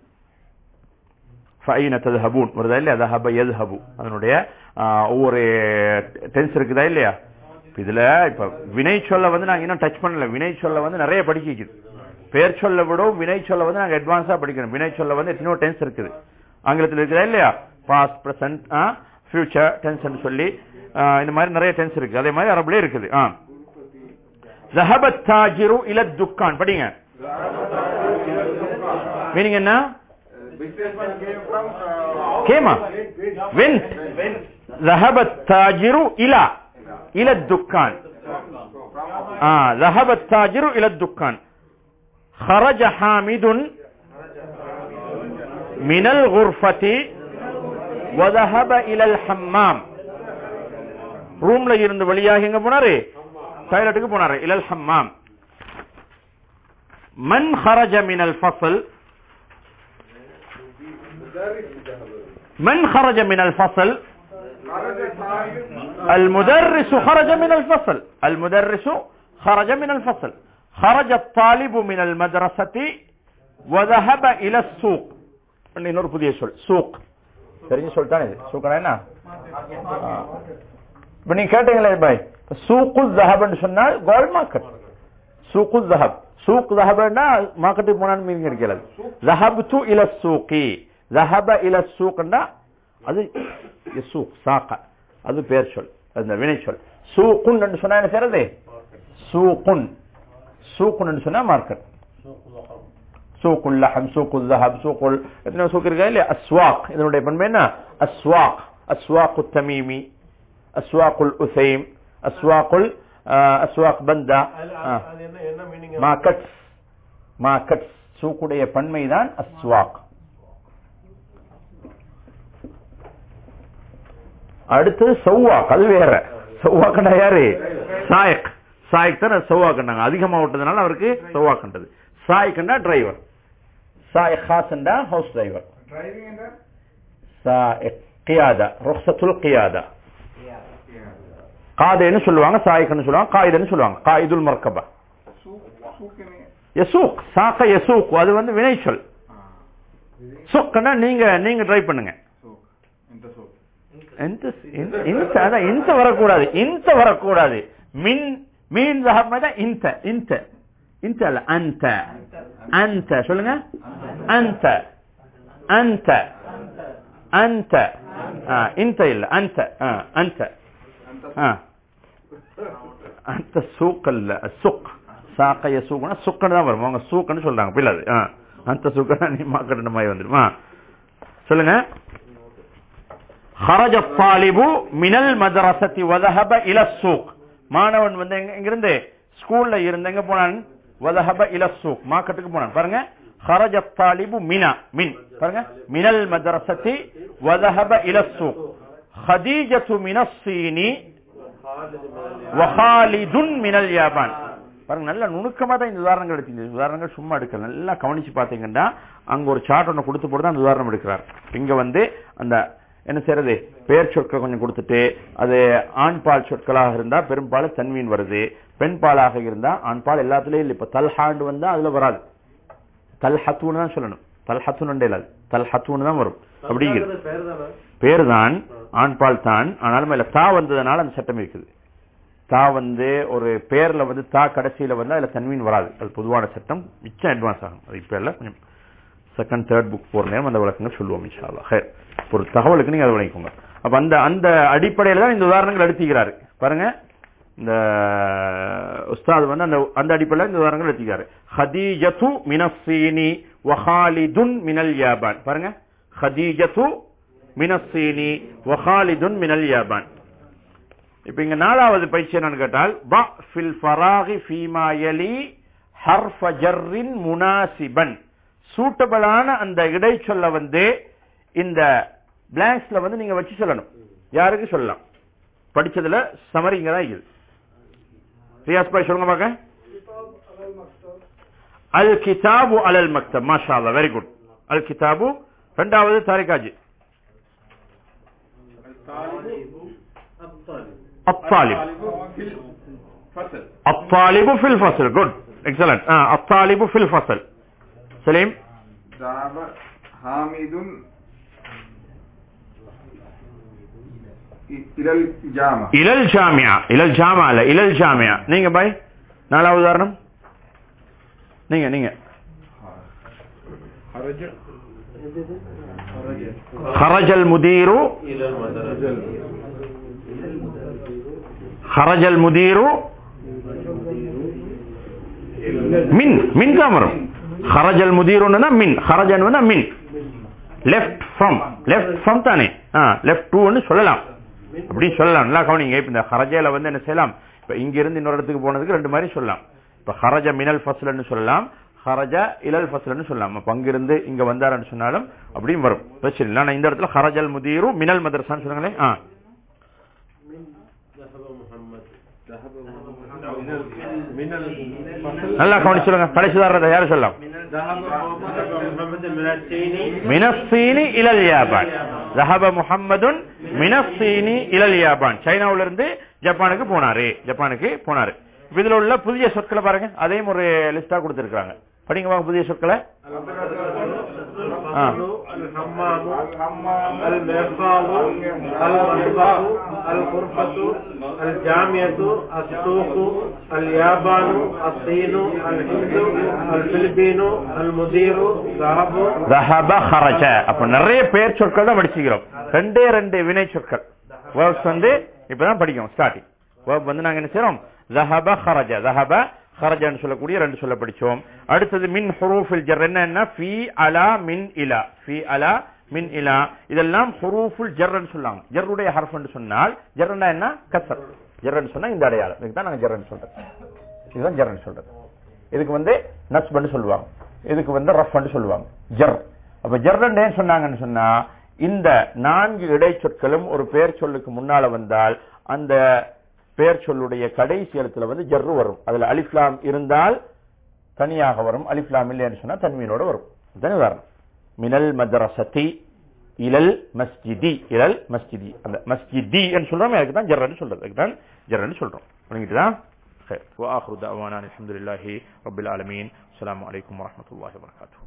ஃபைன தذهبون வருதா இல்லையா ذهب يذهب அதனுடைய ஆ, ஒவ்வொரு டென்ஸ் இருக்குதா இல்லையா இப்ப இதுல இப்ப வினை சொல்ல வந்து நாங்க இன்னும் டச் பண்ணல வினை சொல்ல வந்து நிறைய படிக்க வைக்குது பெயர் சொல்ல விடவும் வினை சொல்ல வந்து நாங்க அட்வான்ஸா படிக்கணும் வினை சொல்ல வந்து எத்தனையோ டென்ஸ் இருக்குது ஆங்கிலத்தில் இருக்குதா இல்லையா பாஸ்ட் பிரசன்ட் ஃபியூச்சர் டென்ஸ் சொல்லி ஆ, இந்த மாதிரி நிறைய டென்ஸ் இருக்கு அதே மாதிரி அரபுலயே இருக்குது ஆ ذهب التاجر الى الدكان படிங்க மீனிங் என்ன Businessman came from uh, கேமா வென்ட் ذهب التاجر الى الى الدكان آه ذهب التاجر الى الدكان خرج حامد من الغرفة وذهب الى الحمام ரூம்ல இருந்து வெளியாக எங்க போனாரு டாய்லெட்டுக்கு போனாரு இலல் ஹம்மாம் மன் خرج من الفصل من خرج من الفصل المدرس خرج من الفصل المدرس خرج من الفصل خرج الطالب من المدرسة وذهب إلى السوق இன்னொரு புதிய சொல் சூக் தெரிஞ்ச சொல்லிட்டானே இது சூக்கனா என்ன இப்ப நீங்க கேட்டீங்களே பாய் சூக்கு ஜஹப்னு சொன்னால் கோல்ட் மார்க்கெட் சூக்கு ஜஹப் சூக் ஜஹப்னா மார்க்கெட்டுக்கு போனான்னு மீனிங் இருக்கிறது ஜஹப் து இல சூக்கி ஜஹப இல சூக்னா அது சூக் சாக்க அது பேர் சொல் அந்த வினை சொல் சூக்குன் என்று சொன்னா என்ன செய்யறது சூக்குன் சூக்குன் சொன்னா மார்க்கெட் சூக்குல் லஹம் சூக்குல் ஜஹப் சூக்குல் எத்தனை சூக் இருக்கா இல்லையா அஸ்வாக் இதனுடைய பண்பு என்ன அஸ்வாக் அஸ்வாக்கு தமீமி அஸ்வாக்குல் உசைம் அஸ்வாக்குல் அஸ்வாக் பந்தா ஆ. அது என்ன என்ன மீனிங் மார்க்கெட்ஸ் மார்க்கெட்ஸ் சூக்குடைய பன்மை தான் அஸ்வாக் அடுத்தது சௌவாக் அது வேற சௌவாக்கண்டா யாரு சாயக் சாயக் தான் சௌவாக்கண்டாங்க அதிகமா விட்டதுனால அவருக்கு சௌவாக்கண்டது சாயக்கண்டா டிரைவர் சாயக் ஹாசண்டா ஹவுஸ் டிரைவர் Driving and சாயக் கியாதா ருக்ஸத்துல் கியாதா காதைன்னு சொல்லுவாங்க சாயக்குன்னு சொல்லுவாங்க காயிதன்னு சொல்லுவாங்க காயிதுல் மர்கபா Souk, souk in யசூக் சாக்க யசூக் அது வந்து வினை சொல் சுக்கன்னா நீங்க நீங்க ட்ரை பண்ணுங்க souk. Into souk. இந்த இந்த- இந்த அதான் இந்த வரக்கூடாது இந்த வரக்கூடாது மின் மீன் ஜஹப்னா இந்த இந்த இந்த அல்ல அந்த அந்த சொல்லுங்க அந்த அந்த அந்த ஆ, இந்த இல்ல அந்த ஆ, அந்த ஆ. அந்த சூக் அல்ல சுக் சாக்க யசூக்னா சுக்கன்னு தான் வரும் அவங்க சூக்குன்னு சொல்றாங்க பிள்ளாது ஆ அந்த சூக்கனா நீ மாக்கட்ட மாதிரி வந்துடும் ஆ சொல்லுங்க خرج الطالب من المدرسة وذهب إلى السوق மாணவன் வந்து எங்க எங்கிருந்து ஸ்கூல்ல இருந்து எங்க போனான் وذهب إلى السوق மார்க்கெட்டுக்கு போனான் பாருங்க خرج الطالب من من பாருங்க من المدرسة وذهب إلى السوق خديجة من الصين وخالد من اليابان பாருங்க நல்ல நுணுக்கமா தான் இந்த உதாரணங்கள் எடுத்தீங்க இந்த உதாரணங்கள் சும்மா எடுக்கல நல்லா கவனிச்சு பாத்தீங்கன்னா அங்க ஒரு சார்ட் ஒண்ணு கொடுத்து போட்டு தான் அந்த உதாரணம் எடுக்கிறார் இங்க வந்து அந்த என்ன செய்யறது பெயர் சொற்கள் கொஞ்சம் கொடுத்துட்டு அது ஆண் பால் சொற்களாக இருந்தா பெரும்பாலும் தன்மீன் வருது பெண் பாலாக இருந்தா ஆண் பால் எல்லாத்துலயும் இல்லை இப்ப தல்ஹாண்டு வந்தா அதுல வராது தல்ஹத்துன்னு தான் சொல்லணும் தல்ஹத்துன்னு இல்லாது தல்ஹத்துன்னு தான் வரும் அப்படிங்கிறது பேர் தானே பேர் தான் ஆண் பால் தான் ஆனாலும் அதுல தா வந்ததுனால அந்த சட்டம் இருக்குது தா வந்து ஒரு பேர்ல வந்து தா கடைசியில வந்து அதுல தன்மீன் வராது அது பொதுவான சட்டம் மிச்சம் அட்வான்ஸ் ஆகும் அது இப்ப எல்லாம் கொஞ்சம் செகண்ட் தேர்ட் புக் போற நேரம் அந்த விளக்கங்கள் சொல்லுவோம் இன்ஷா அல்லாஹ் ஹைர். ஒரு தகவலுக்கு நீங்க அதை விளங்கிக்கோங்க அப்ப அந்த அந்த அடிப்படையில தான் இந்த உதாரணங்கள் எடுத்துக்கிறாரு பாருங்க இந்த உஸ்தாத் வந்து அந்த அந்த அடிப்படையில இந்த உதாரணங்கள் எடுத்துக்கிறாரு ஹதீஜத்து மினஸ்ஸீனி வஹாலிதுன் மினல் யாபான் பாருங்க ஹதீஜத்து மினஸ்ஸீனி வஹாலிதுன் மினல் யாபான் இப்ப இங்க நாலாவது பயிற்சி என்னன்னு கேட்டால் ப ஃபில் ஃபராகி ஃபீமா யலி ஹர்ஃப ஜர்ரின் முனாசிபன் சூட்டபிளான அந்த இடைச்சொல்ல வந்து இந்த பிளாங்க்ஸ்ல வந்து நீங்க வச்சு சொல்லணும் யாருக்கு சொல்லலாம் படிச்சதுல சமரிங்க தான் இருக்குது ரியாஸ் பாய் சொல்லுங்க பாக்க அல் கிதாபு அலல் மக்தப் மாஷா அல்லா வெரி குட் அல் கிதாபு ரெண்டாவது தாரிகாஜி الطالب فصل. الطالب في الفصل good excellent آه. الطالب في الفصل سليم ذهب حامد إلى الجامعة الى الجامعه الى الجامعه لا الى الجامعه நீங்க பாய் நாலாவது உதாரணம் நீங்க நீங்க خرج خرج المدير إلى المدرسة خرج المدير من من தான் வரும் خرج المدير من خرج من லெஃப்ட் ஃப்ரம் லெஃப்ட் ஃப்ரம் தானே ஆ லெஃப்ட் டு சொல்லலாம் அப்படி சொல்லலாம் நல்லா கவனிங்க இப்ப இந்த ஹரஜையில வந்து என்ன செய்யலாம் இப்ப இங்க இருந்து இன்னொரு இடத்துக்கு போனதுக்கு ரெண்டு மாதிரி சொல்லலாம் இப்ப ஹரஜ மினல் ஃபஸ்லன்னு சொல்லலாம் ஹரஜ இலல் ஃபஸ்லன்னு சொல்லலாம் அப்ப அங்கிருந்து இங்க வந்தாருன்னு சொன்னாலும் அப்படியும் வரும் பிரச்சனை இல்லை ஆனா இந்த இடத்துல ஹரஜல் முதீரு மினல் மதரசான்னு சொல்லுங்களே ஆ ذهب محمد ذهب محمد من الفصل நல்லா கவனிச்சு சொல்லுங்க கடைசி உதாரணத்தை யாரு சொல்லலாம் ذهب محمد من الصين மினஸ்ஸீனி இலல் யாபான் ஜஹப முஹம்மதுன் மினஸ்ஸீனி இலல் யாபான் சைனாவுல இருந்து ஜப்பானுக்கு போனாரு ஜப்பானுக்கு போனாரு இப்ப இதுல உள்ள புதிய சொற்களை பாருங்க அதையும் ஒரு லிஸ்டா கொடுத்திருக்காங்க படிங்க வாங்க புதிய சொற்களை الحمام المرفاض المطبخ الغرفة الجامعة السوق اليابان الصين الهند الفلبين المدير ذهب ذهب خرج அப்ப நிறைய பெயர் சொற்கள் தான் படிச்சுக்கிறோம் ரெண்டே ரெண்டு வினை சொற்கள் வேர்ப்ஸ் வந்து இப்பதான் படிக்கணும் ஸ்டார்டிங் வேர்ப் வந்து நாங்க என்ன செய்யறோம் ذهب خرج ذهب خرجன்னு சொல்லக்கூடிய ரெண்டு சொல்ல படிச்சோம் அடுத்தது மின் ஹுரூஃபில் ஜர் என்ன ஃபி அலா மின் இலா ஃபி அலா மின் இலா இதெல்லாம் ஹுரூஃபுல் ஜர்ன்னு சொல்லாங்க ஜர்ருடைய ஹர்ஃப்னு சொன்னால் ஜர்னா என்ன கசர் ஜர்ன்னு சொன்னா இந்த அடையாளம் இதுக்கு தான் நாங்க ஜர்ன்னு சொல்றது இதுதான் ஜர்ன்னு சொல்றது இதுக்கு வந்து நஸ்பன்னு சொல்லுவாங்க இதுக்கு வந்து ரஃப்னு சொல்லுவாங்க ஜர் அப்ப ஜர்ரன் ஏன் சொன்னாங்கன்னு சொன்னா இந்த நான்கு இடைச்சொற்களும் ஒரு பெயர் சொல்லுக்கு முன்னால வந்தால் அந்த பெயர் சொல்லுடைய கடைசி எழுத்துல வந்து ஜர்ரு வரும் அதுல அலிஃப்லாம் இருந்தால் தனியாக வரும் அலிஃப்லாம் இல்லைன்னு சொன்னா தன்மீனோட வரும் இதுதான் உதாரணம் மினல் மதரசதி இலல் மஸ்ஜிதி இலல் மஸ்ஜிதி அந்த மஸ்ஜிதி என்று சொல்றோம் அதுக்கு தான் ஜர்ரன்னு சொல்றது அதுக்கு தான் ஜர்ரன்னு சொல்றோம் புரிஞ்சுட்டு தான் خير واخر دعوانا الحمد لله رب العالمين السلام عليكم ورحمه الله وبركاته